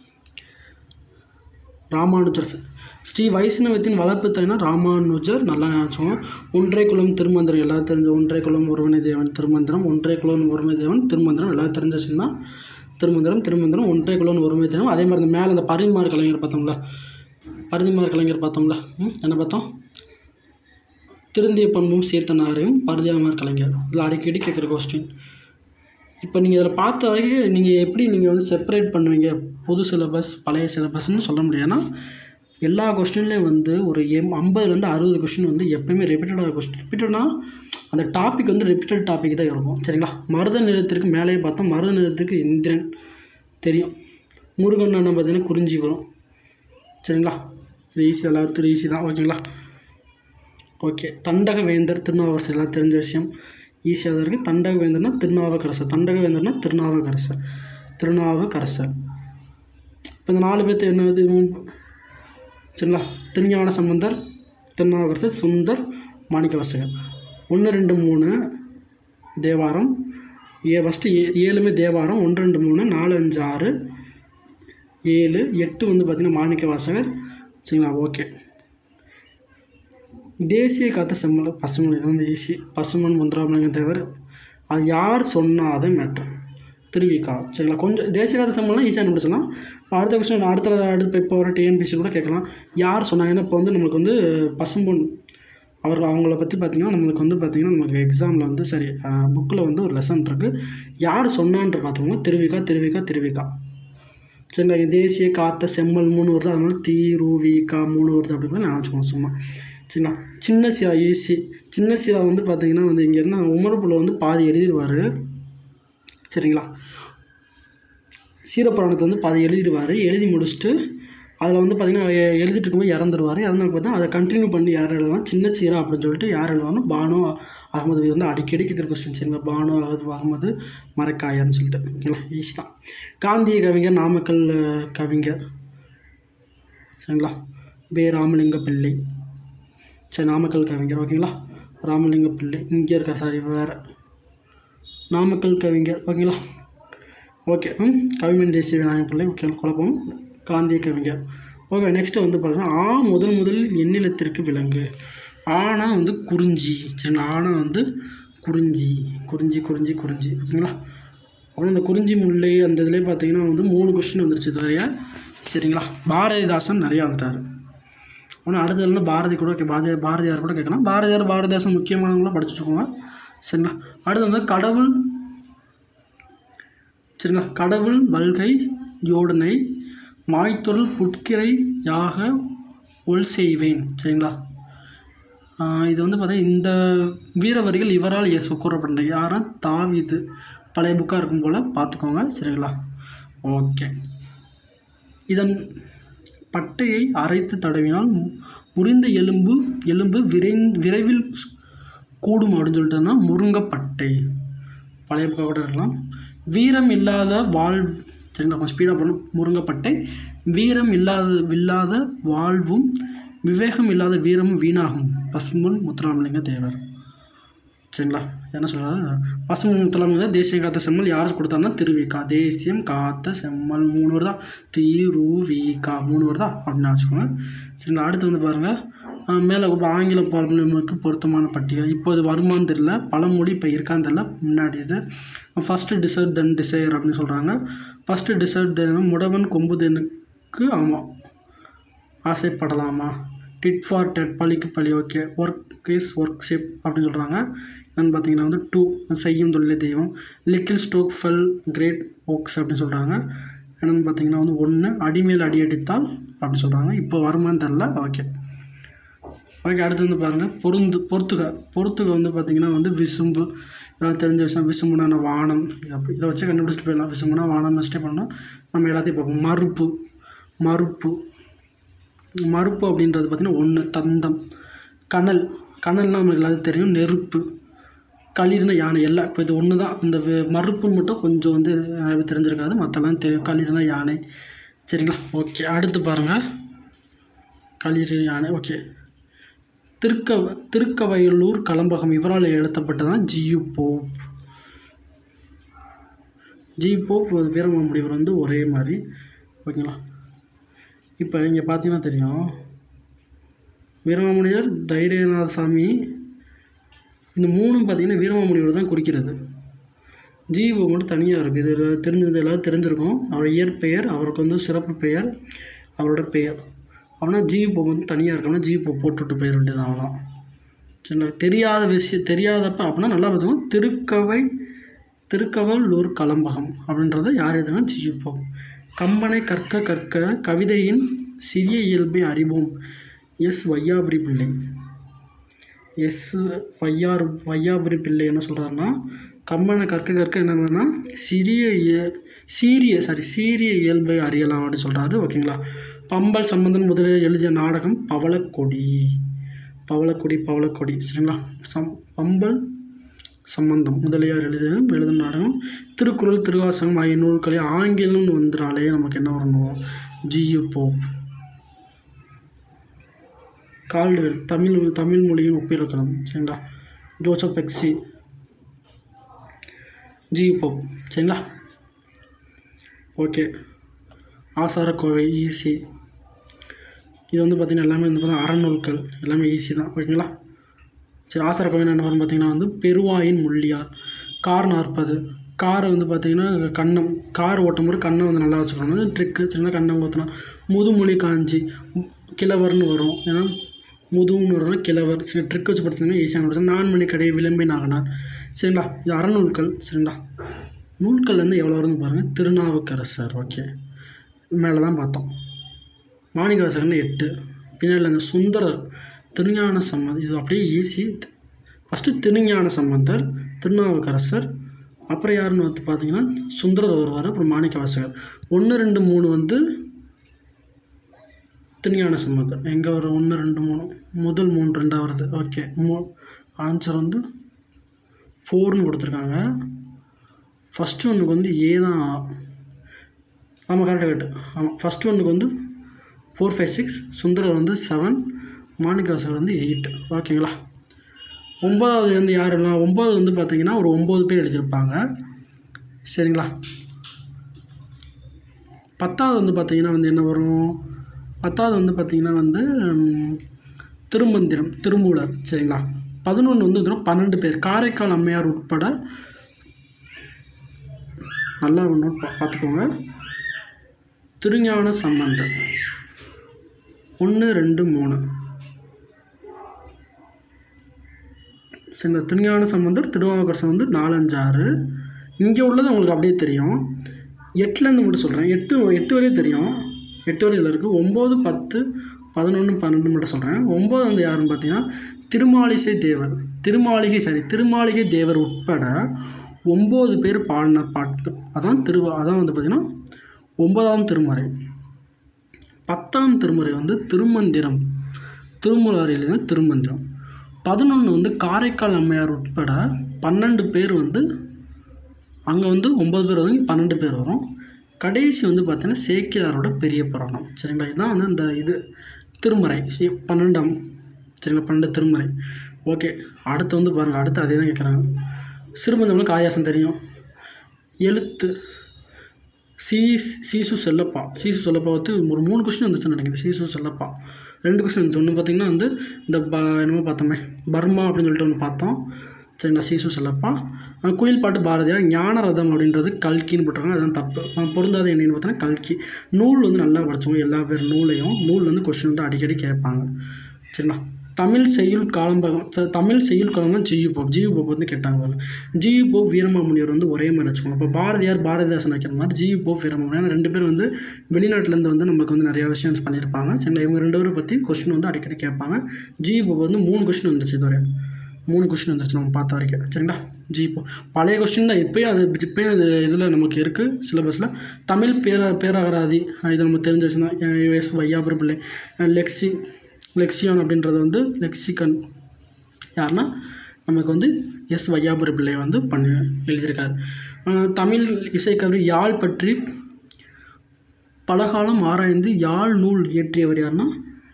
ராமானுஜர் ச- ஸ்ரீ வைஷ்ணவத்தின் வளர்ப்பு தாய்னா ராமானுஜர் நல்லா ஞாபகம் ஒன்றை குலம் திருமந்திரம் எல்லாரும் தெரிஞ்ச ஒன்றை குலம் ஒருவனை தேவன் திருமந்திரம் ஒன்றை குலம் ஒருமை தேவன் திருமந்திரம் எல்லாரும் தெரிஞ்ச விஷயம் தான் திருமந்திரம் திருமந்திரம் ஒன்றை குலம் ஒருமை தேவன் அதே மாதிரி இந்த மேலே இந்த பரிமார் கலைஞர் பார்த்தோம்ல பரிதிமார் கலைஞர் பார்த்தோம்ல ம், என்ன பார்த்தோம் திருந்திய பண்பும் சீர்த்த நாகரிகம் பரிதியாமார் கலைஞர் இதில் அடிக்கடி கேட்குற கொஸ்டின் இப்போ நீங்கள் இதில் பார்த்த வரைக்கும் நீங்கள் எப்படி நீங்கள் வந்து செப்பரேட் பண்ணுவீங்க புது சிலபஸ் பழைய சிலபஸ்னு சொல்ல முடியாதுன்னா எல்லா கொஸ்டின்லேயும் வந்து ஒரு எம் ஐம்பதுலேருந்து அறுபது கொஸ்டின் வந்து எப்பயுமே ரிப்பீட்டடாக கொஸ்டின் ரிப்பீட்டட்னா அந்த டாபிக் வந்து ரிப்பீட்டட் டாபிக் தான் இருக்கும் சரிங்களா மருத நிலத்திற்கு மேலேயே பார்த்தோம் மருத நிலத்துக்கு இந்திரன் தெரியும் முருகன் அண்ணன் பார்த்தீங்கன்னா குறிஞ்சி வரும் சரிங்களா இது ஈஸி எல்லாத்துக்கும் ஈஸி தான் ஓகேங்களா ஓகே தண்டக வேந்தர் திருநாவுக்கரசர் எல்லாம் தெரிஞ்ச விஷயம் ஈஸியாக தான் இருக்குது தண்டக வேந்தர்னா திருநாவுக்கரசர் தண்டக வேந்தர்னா திருநாவுக்கரசர் திருநாவுக்கரசர் இப்போ இந்த நாலு பேர்த்து என்ன இது சரிங்களா திருஞான சம்பந்தர் திருநாவுக்கரசர் சுந்தர் மாணிக்கவாசகர் ஒன்று ரெண்டு மூணு தேவாரம் ஏ ஃபஸ்ட்டு ஏ ஏழுமே தேவாரம் ஒன்று ரெண்டு மூணு நாலு அஞ்சு ஆறு ஏழு எட்டு வந்து பார்த்திங்கன்னா மாணிக்க வாசகர் சரிங்களா ஓகே தேசிய காத்த செம்மல் பசுமன் இது வந்து ஈஸி பசுமன் முந்திராமலிங்க தேவர் அது யார் சொன்னாத மேட்ரு திருவிக்கா சரிங்களா கொஞ்சம் தேசிய காத்த செம்மல்லாம் ஈஸியாக நம்ம சொல்லலாம் அடுத்த கொஸ்டின் அடுத்த அடுத்த இப்போ வர டிஎன்பிசி கூட கேட்கலாம் யார் சொன்னாங்க ஏன்னா இப்போ வந்து நம்மளுக்கு வந்து பசும்பொன் அவர் அவங்கள பற்றி பார்த்திங்கன்னா நம்மளுக்கு வந்து பார்த்திங்கன்னா நமக்கு எக்ஸாமில் வந்து சரி புக்கில் வந்து ஒரு லெசன் இருக்குது யார் சொன்னான்ற பார்த்தோம்னா திருவிக்கா திருவிக்கா திருவிக்கா சரிங்களா தேசிய காத்த செம்மல் மூணு வருது அதனால தீ ரூ வி கா மூணு வருது அப்படி கூட நான் வச்சுக்கோங்க சும்மா சரிங்களா சின்ன சீரா ஈஸி சின்ன சீரா வந்து பார்த்தீங்கன்னா வந்து இங்கே என்ன உமரப்புள்ள வந்து பாதி எழுதிடுவார் சரிங்களா சீரப்புராணத்தை வந்து பாதி எழுதிடுவார் எழுதி முடிச்சுட்டு அதில் வந்து பார்த்திங்கன்னா எ- எழுதிட்டு இருக்கும்போது இறந்துருவார் இறந்து பார்த்தா அதை கண்டினியூ பண்ணி யார் எழுதுவான் சின்ன சீரா அப்படின்னு சொல்லிட்டு யார் எழுதுவாங்க பானு அகமது இது வந்து அடிக்கடி கேட்குற கொஸ்டின் சரிங்களா பானு அகமது அகமது மரக்காயர்னு சொல்லிட்டு ஓகேங்களா ஈஸி தான் காந்திய கவிஞர் நாமக்கல் அஹ், கவிஞர் சரிங்களா வே ராமலிங்க பிள்ளை சரி நாமக்கல் கவிஞர் ஓகேங்களா ராமலிங்க பிள்ளை இங்கே இருக்கார் சாரி வேறு நாமக்கல் கவிஞர் ஓகேங்களா ஓகே ம் கவிமணி தேசிய விநாயகர் பிள்ளை ஓகே குழப்பம் காந்திய கவிஞர் ஓகே நெக்ஸ்ட்டு வந்து பார்த்தீங்கன்னா ஆ முதல் முதலில் எண்ணிலத்திற்கு விலங்கு ஆனா வந்து குறிஞ்சி சரிங்களா ஆனா வந்து குறிஞ்சி குறிஞ்சி குறிஞ்சி குறிஞ்சி ஓகேங்களா அப்புறம் இந்த குறிஞ்சி முல்லை அந்த இதுலேயே பார்த்தீங்கன்னா வந்து மூணு கொஸ்டின் வந்துருச்சு இதுவரையா சரிங்களா பாரதிதாசன் நிறையா வந்துட்டார் ஆனால் அடுத்ததுல பாரதி கூட ஓகே பாரதி பாரதியார் கூட கேட்கலாம் பாரதியார் பாரதிதாசன் முக்கியமானவங்களாம் படிச்சு வச்சுக்கோங்க சரிங்களா அடுத்து வந்து கடவுள் சரிங்களா கடவுள் வல்கை யோடனை மாய்த்தொருள் புட்கிரை யாக ஒல் செய்வேன் சரிங்களா ஆஹ் இது வந்து பார்த்தீங்கன்னா இந்த வீரவரிகள் இவரால் எஸ் கூறப்பட்டது யாரா தாவிது பழைய புக்காக இருக்கும் போல் பார்த்துக்கோங்க சரிங்களா ஓகே இதன் பட்டையை அரைத்து தடவினால் மு- முறிந்த எலும்பு எலும்பு விரைந் விரைவில் கூடும் அப்படின்னு சொல்லிட்டோன்னா முருங்கைப்பட்டை பழைய புக்காக கூட இருக்கலாம் வீரம் இல்லாத வாழ் சரிங்களா கொஞ்சம் ஸ்பீடாக பண்ணணும் முருங்கைப்பட்டை வீரம் இல்லாத இல்லாத வாழ்வும் விவேகம் இல்லாத வீரமும் வீணாகும் பசும்பொன் முத்துராமலிங்க தேவர் சரிங்களா என்ன சொல்கிறாரு பசும்பொன் முத்துராமலிங்க தேசியம் காத்த செம்மல் யார் கொடுத்தாருன்னா திருவிக்கா தேசியம் காத்த செம்மல் மூணு வருதா திருவிக்கா மூணு வருதா அப்படின்னு வச்சுக்கோங்க சரிங்களா அடுத்து வந்து பாருங்கள் மேலே ஆங்கில பழமொழிக்கு பொருத்தமான பட்டியல் இப்போ இது வருமானு தெரியல பழமொழி இப்போ இருக்கான்னு தெரியல முன்னாடி இது ஃபஸ்ட்டு டிசர்ட் தென் டிசைர் அப்படின்னு சொல்கிறாங்க ஃபஸ்ட்டு டிசர்ட் தென் முடவன் கொம்புதனுக்கு ஆமாம் ஆசைப்படலாமா டிட் ஃபார் டெட் பழிக்கு பழி okay work is worship அப்படின்னு சொல்கிறாங்க என்னன்னு பார்த்தீங்கன்னா வந்து டூ செய்யும் தொழிலே தெய்வம் little stroke fell great works அப்படின்னு சொல்கிறாங்க என்னன்னு பார்த்தீங்கன்னா வந்து ஒன்று அடிமேல் அடி அடித்தால் அப்படின்னு சொல்கிறாங்க இப்போ வருமான்னு தெரில ஓகே ஓகே அடுத்து வந்து பாருங்கள் பொருந்து பொறுத்துக பொறுத்துக வந்து பார்த்திங்கன்னா வந்து விசும்பு இதெல்லாம் தெரிஞ்ச விஷயம் விசும்புனா வானம் அப்படி இதை வச்சு கண்டுபிடிச்சிட்டு போயிடலாம் விசும்புனா வானம் வச்சுட்டே பண்ணோம் நம்ம எல்லாத்தையும் பார்ப்போம் மறுப்பு மறுப்பு மறுப்பு அப்படின்றது பார்த்திங்கன்னா ஒன்று தந்தம் கனல் கனல்னால் நமக்கு எல்லாத்துக்கும் தெரியும் நெருப்பு களிர்னா யானை எல்லாம் இப்போ இது ஒன்று தான் இந்த வே- மறுப்புன்னு மட்டும் கொஞ்சம் வந்து அஹ், தெரிஞ்சிருக்காது மற்றெல்லாம் தெரியும் களிர்னா யானை சரிங்களா ஓகே அடுத்து பாருங்கள் களிர் யானை ஓகே திருக்க திருக்கவையலூர் கலம்பகம் இவரால் எழுத்தப்பட்டதான் G U Pope G Pope Veeramamunivar வந்து ஒரே மாதிரி ஓகேங்களா இப்போ இங்கே பார்த்தீங்கன்னா தெரியும் வீரமாமுனிவர் தைரியநாத சாமி இந்த மூணும் பார்த்தீங்கன்னா வீரமாமுனிவர் தான் குறிக்கிறது ஜீவோ மட்டும் தனியாக இருக்குது இது தெரிஞ்சது எல்லாரும் தெரிஞ்சிருக்கும் அவர் இயற்பெயர் அவருக்கு வந்து சிறப்பு பெயர் அவரோட பெயர் அவனா ஜீவோ வந்து தனியாக இருக்கணும்னா ஜீவோ போட்டுவிட்டு போயிட வேண்டியது அவ்வளோதான் சின்ன தெரியாத விஷயம் தெரியாதப்ப அப்படின்னா நல்லா பார்த்துக்கோங்க திருக்கவை திருக்கவலூர் கலம்பகம் அப்படின்றத யார் எதுனா ஜீவோ கம்பனை கற்க கற்க கவிதையின் சிறிய இயல்பை அறிவோம் எஸ் வையாபுரி பிள்ளை எஸ் வையார் வையாபுரி பிள்ளை என்ன சொல்கிறாருன்னா கம்பனை கற்க கற்க என்னதுன்னா சிறிய இய- சீரிய சாரி சீரிய இயல்பை அறியலாம் அப்படின்னு சொல்கிறாரு ஓகேங்களா பம்பல் சம்பந்தன் முதலில் எழுதிய நாடகம் பவளக்கொடி பவளக்கொடி பவளக்கொடி சரிங்களா சம் பம்பல் சம்பந்தம் முதலியார் எழுதிய எழுதும் நாடகம் திருக்குறள் திருவாசகம் ஆகிய நூல்களை ஆங்கிலம்னு வந்துனாலே நமக்கு என்ன வரணும் G U Pope Caldwell Tamil Tamil மொழியின் ஒப்பிலக்கணம் சரிங்களா ஜோசப் பெக்ஸி ஜி போப் சரிங்களா ஓகே ஆசாரக்கோவை ஈஸி இது வந்து பார்த்திங்கன்னா எல்லாமே வந்து பார்த்தீங்கன்னா அறநூல்கள் எல்லாமே ஈஸி தான் ஓகேங்களா சரி ஆசாரக்கோவை என்ன வரும் பார்த்திங்கன்னா வந்து பெருவாயின் முள்ளியார் கார் நாற்பது காரை வந்து பார்த்திங்கன்னா கண்ணம் கார் ஓட்டும் போது கண்ணை வந்து நல்லா வச்சுக்கணும் ட்ரிக்கு சின்ன கண்ணம் ஊற்றினா முதுமொழி காஞ்சி மு- கிழவர்னு வரும் ஏன்னா முதுகுன்னு வரும் கிழவர் சரி ட்ரிக் வச்சு படிச்சீங்கன்னா ஈஸியாக படிச்சோம் நான்மணி கடை விளம்பி நாகனார் சரிங்களா இது அறநூல்கள் சரிங்களா நூல்கள் வந்து எவ்வளோ வரும்னு பாருங்கள் திருநாவுக்கரசர் ஓகே மேலே தான் பார்த்தோம் மாணிக்கவாசகர்னு எட்டு பின்னாடி அந்த சுந்தரர் திருஞான சம்பந்தர் இது அப்படியே ஈஸி ஃபஸ்ட்டு திருஞான சம்பந்தர் திருநாவுக்கரசர் அப்புறம் யாருன்னு வந்து பார்த்தீங்கன்னா சுந்தரர் வருவார் அப்புறம் மாணிக்க வாசகர் ஒன்று ரெண்டு மூணு வந்து திருஞான சம்பந்தர் எங்கே வரும் ஒன்று ரெண்டு மூணு முதல் மூணு ரெண்டாக வருது ஓகே மூ ஆன்சர் வந்து ஃபோர்னு கொடுத்துருக்காங்க ஃபஸ்ட்டு ஒன்றுக்கு வந்து ஏ தான் ஆமாம் கரெக்டாக கரெக்டு ஆமாம் ஃபஸ்ட்டு ஒன்றுக்கு வந்து ஃபோர் ஃபைவ் சிக்ஸ் சுந்தரர் வந்து செவன் மாணிக்கவாசகர் வந்து எயிட் ஓகேங்களா ஒம்பதாவது வந்து யாரெல்லாம் ஒம்பது வந்து பார்த்தீங்கன்னா ஒரு ஒம்பது பேர் எழுதியிருப்பாங்க சரிங்களா பத்தாவது வந்து பார்த்தீங்கன்னா வந்து என்ன வரும் பத்தாவது வந்து பார்த்தீங்கன்னா வந்து ம், திருமந்திரம் திருமூலர் சரிங்களா பதினொன்று வந்து வந்துடும் பன்னெண்டு பேர் காரைக்கால் அம்மையார் உட்பட நல்லா ஒன்று பா பார்த்துக்கோங்க திருஞான சம்பந்தர் ஒன்று ரெண்டு மூணு சரிங்களா திருஞான சம்பந்தர் திருவாவூர் சம்பந்தர் நாலஞ்சு ஆறு இங்கே உள்ளது உங்களுக்கு அப்படியே தெரியும் எட்டுலேருந்து மட்டும் சொல்கிறேன் எட்டு எட்டு வரையும் தெரியும் எட்டு வரை இதில் இருக்குது ஒம்பது பத்து பதினொன்று பன்னெண்டு மட்டும் சொல்கிறேன் ஒம்பது வந்து யாருன்னு பார்த்தீங்கன்னா திருமாலிசை தேவர் திருமாளிகை சாரி திருமாளிகை தேவர் உட்பட ஒம்பது பேர் பாடின பாட்டு அதான் திருவா அதான் வந்து பார்த்திங்கன்னா ஒன்பதாம் திருமறை பத்தாம் திருமுறை வந்து திருமந்திரம் திருமூலார் எழுதின திருமந்திரம் பதினொன்று வந்து காரைக்கால் அம்மையார் உட்பட பன்னெண்டு பேர் வந்து அங்கே வந்து ஒம்பது பேர் வரும் இங்க பன்னெண்டு பேர் வரும் கடைசி வந்து பார்த்தீங்கன்னா சேக்கியாரோட பெரிய புராணம் சரிங்களா இதுதான் வந்து இந்த இது திருமறை சி- பன்னெண்டாம் சரிங்களா பன்னெண்டு திருமறை ஓகே அடுத்து வந்து பாருங்கள் அடுத்து அதே தான் கேட்குறாங்க சிறுபந்தம்னு காரியாசம் தெரியும் எழுத்து சி சீசு செல்லப்பா சீசு செல்லப்பா வந்து ஒரு மூணு கொஸ்டின் வந்துச்சுன்னு நினைக்கிறேன் சீசு செல்லப்பா ரெண்டு கொஸ்டின் வந்துச்சு ஒன்று பார்த்தீங்கன்னா வந்து இந்த ப என்னமோ பார்த்தோமே பர்மா அப்படின்னு சொல்லிட்டு ஒன்று பார்த்தோம் சரிங்களா சீசு செல்லப்பா அஹ் குயில் பாட்டு பாரதியார் ஞானரதம் அப்படின்றது கல்கின்னு போட்டிருக்காங்க அதான் தப்பு அஹ் பொருந்தாத என்னன்னு பார்த்தோன்னா கல்கி நூல் வந்து நல்லா படிச்சவங்க எல்லா பேர் நூலையும் நூல் வந்து கொஸ்டின் வந்து அடிக்கடி கேட்பாங்க சரிங்களா தமிழ் செய்யுள் காலம்பகம் ச- தமிழ் செய்யுள் காலம்பகம் ஜியு போப் ஜியு போப் வந்து கேட்டாங்க பாருங்க ஜியு போப் வீரமாமுனிவர் வந்து ஒரே மாதிரி வச்சுக்கணும் இப்போ பாரதியார் பாரதிதாசன் வைக்கிற மாதிரி ஜியு போப் வீரமாமுனிவர் ஏன்னா ரெண்டு பேர் வந்து வெளிநாட்டிலேருந்து வந்து நமக்கு வந்து நிறையா விஷயம் பண்ணியிருப்பாங்க சரிங்களா இவங்க ரெண்டு பேரும் பற்றி கொஸ்டின் வந்து அடிக்கடி கேட்பாங்க ஜியு போப் வந்து மூணு கொஸ்டின் வந்துச்சு இதுவரை மூணு கொஸ்டின் வந்துருச்சு நம்ம பார்த்த வரைக்கும் சரிங்களா ஜி இப்போ பழைய கொஸ்டின் தான் இப்போயும் அது இப்போயும் அது இதில் நமக்கு இருக்குது சிலபஸில் தமிழ் பேர பேரகராதி அஹ் இது நம்ம தெரிஞ்ச விஷயம் தான் எஸ் வையாபுர பிள்ளை அஹ் லெக்ஸி லெக்சியான் அப்படின்றது வந்து லெக்சிகன் யாருன்னா நமக்கு வந்து எஸ் வையாபுர பிள்ளை வந்து பண்ணி எழுதியிருக்கார் அஹ் தமிழ் இசைக்கருவி யாழ் பற்றி பலகாலம் ஆராய்ந்து யாழ் நூல் இயற்றியவர் யாருன்னா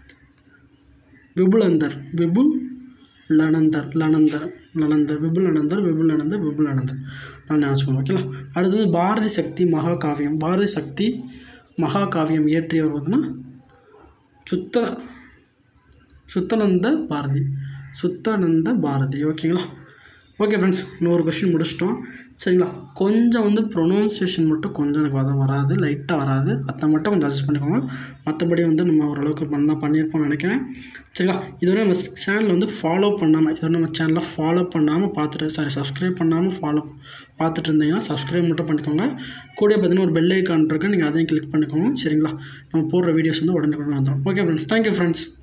விபுலந்தர் விபுல் லனந்தர் லனந்தர் லனந்தர் விபுல் லனந்தர் விபுல் லனந்தர் விபுல் லனந்தர் நான் ஞாபகம் ஓகேங்களா அடுத்து வந்து பாரதி சக்தி மகாகாவியம் பாரதி சக்தி மகாகாவியம் இயற்றியவர் பார்த்தீங்கன்னா சுத்த சுத்தனந்த பாரதி சுத்தானந்த பாரதி ஓகேங்களா ஓகே ஃப்ரெண்ட்ஸ் இன்னொரு கொஷின் முடிச்சிட்டோம் சரிங்களா கொஞ்சம் வந்து ப்ரொனவுன்சியேஷன் மட்டும் கொஞ்சம் எனக்கு வர வராது லைட்டாக வராது அதை மட்டும் கொஞ்சம் அட்ஜஸ்ட் பண்ணிக்கோங்க மற்றபடி வந்து நம்ம ஓரளவுக்கு பண்ண பண்ணியிருப்போம்னு நினைக்கிறேன் சரிங்களா இதுவரை நம்ம சேனல் வந்து ஃபாலோ பண்ணாமல் இதுவரை நம்ம சேனலை ஃபாலோ பண்ணாமல் பார்த்துட்டு சாரி சப்ஸ்கிரைப் பண்ணாமல் ஃபாலோ பார்த்துட்டு இருந்தீங்கன்னா சப்ஸ்கிரைப் மட்டும் பண்ணிக்கோங்க கூட பார்த்தீங்கன்னா ஒரு பெல் ஐக்கான் இருக்குது நீங்கள் அதையும் கிளிக் பண்ணிக்கோங்க சரிங்களா நம்ம போடுற வீடியோஸ் வந்து உடனே வந்துடும் ஓகே ஃப்ரெண்ட்ஸ் தேங்க்யூ ஃப்ரெண்ட்ஸ்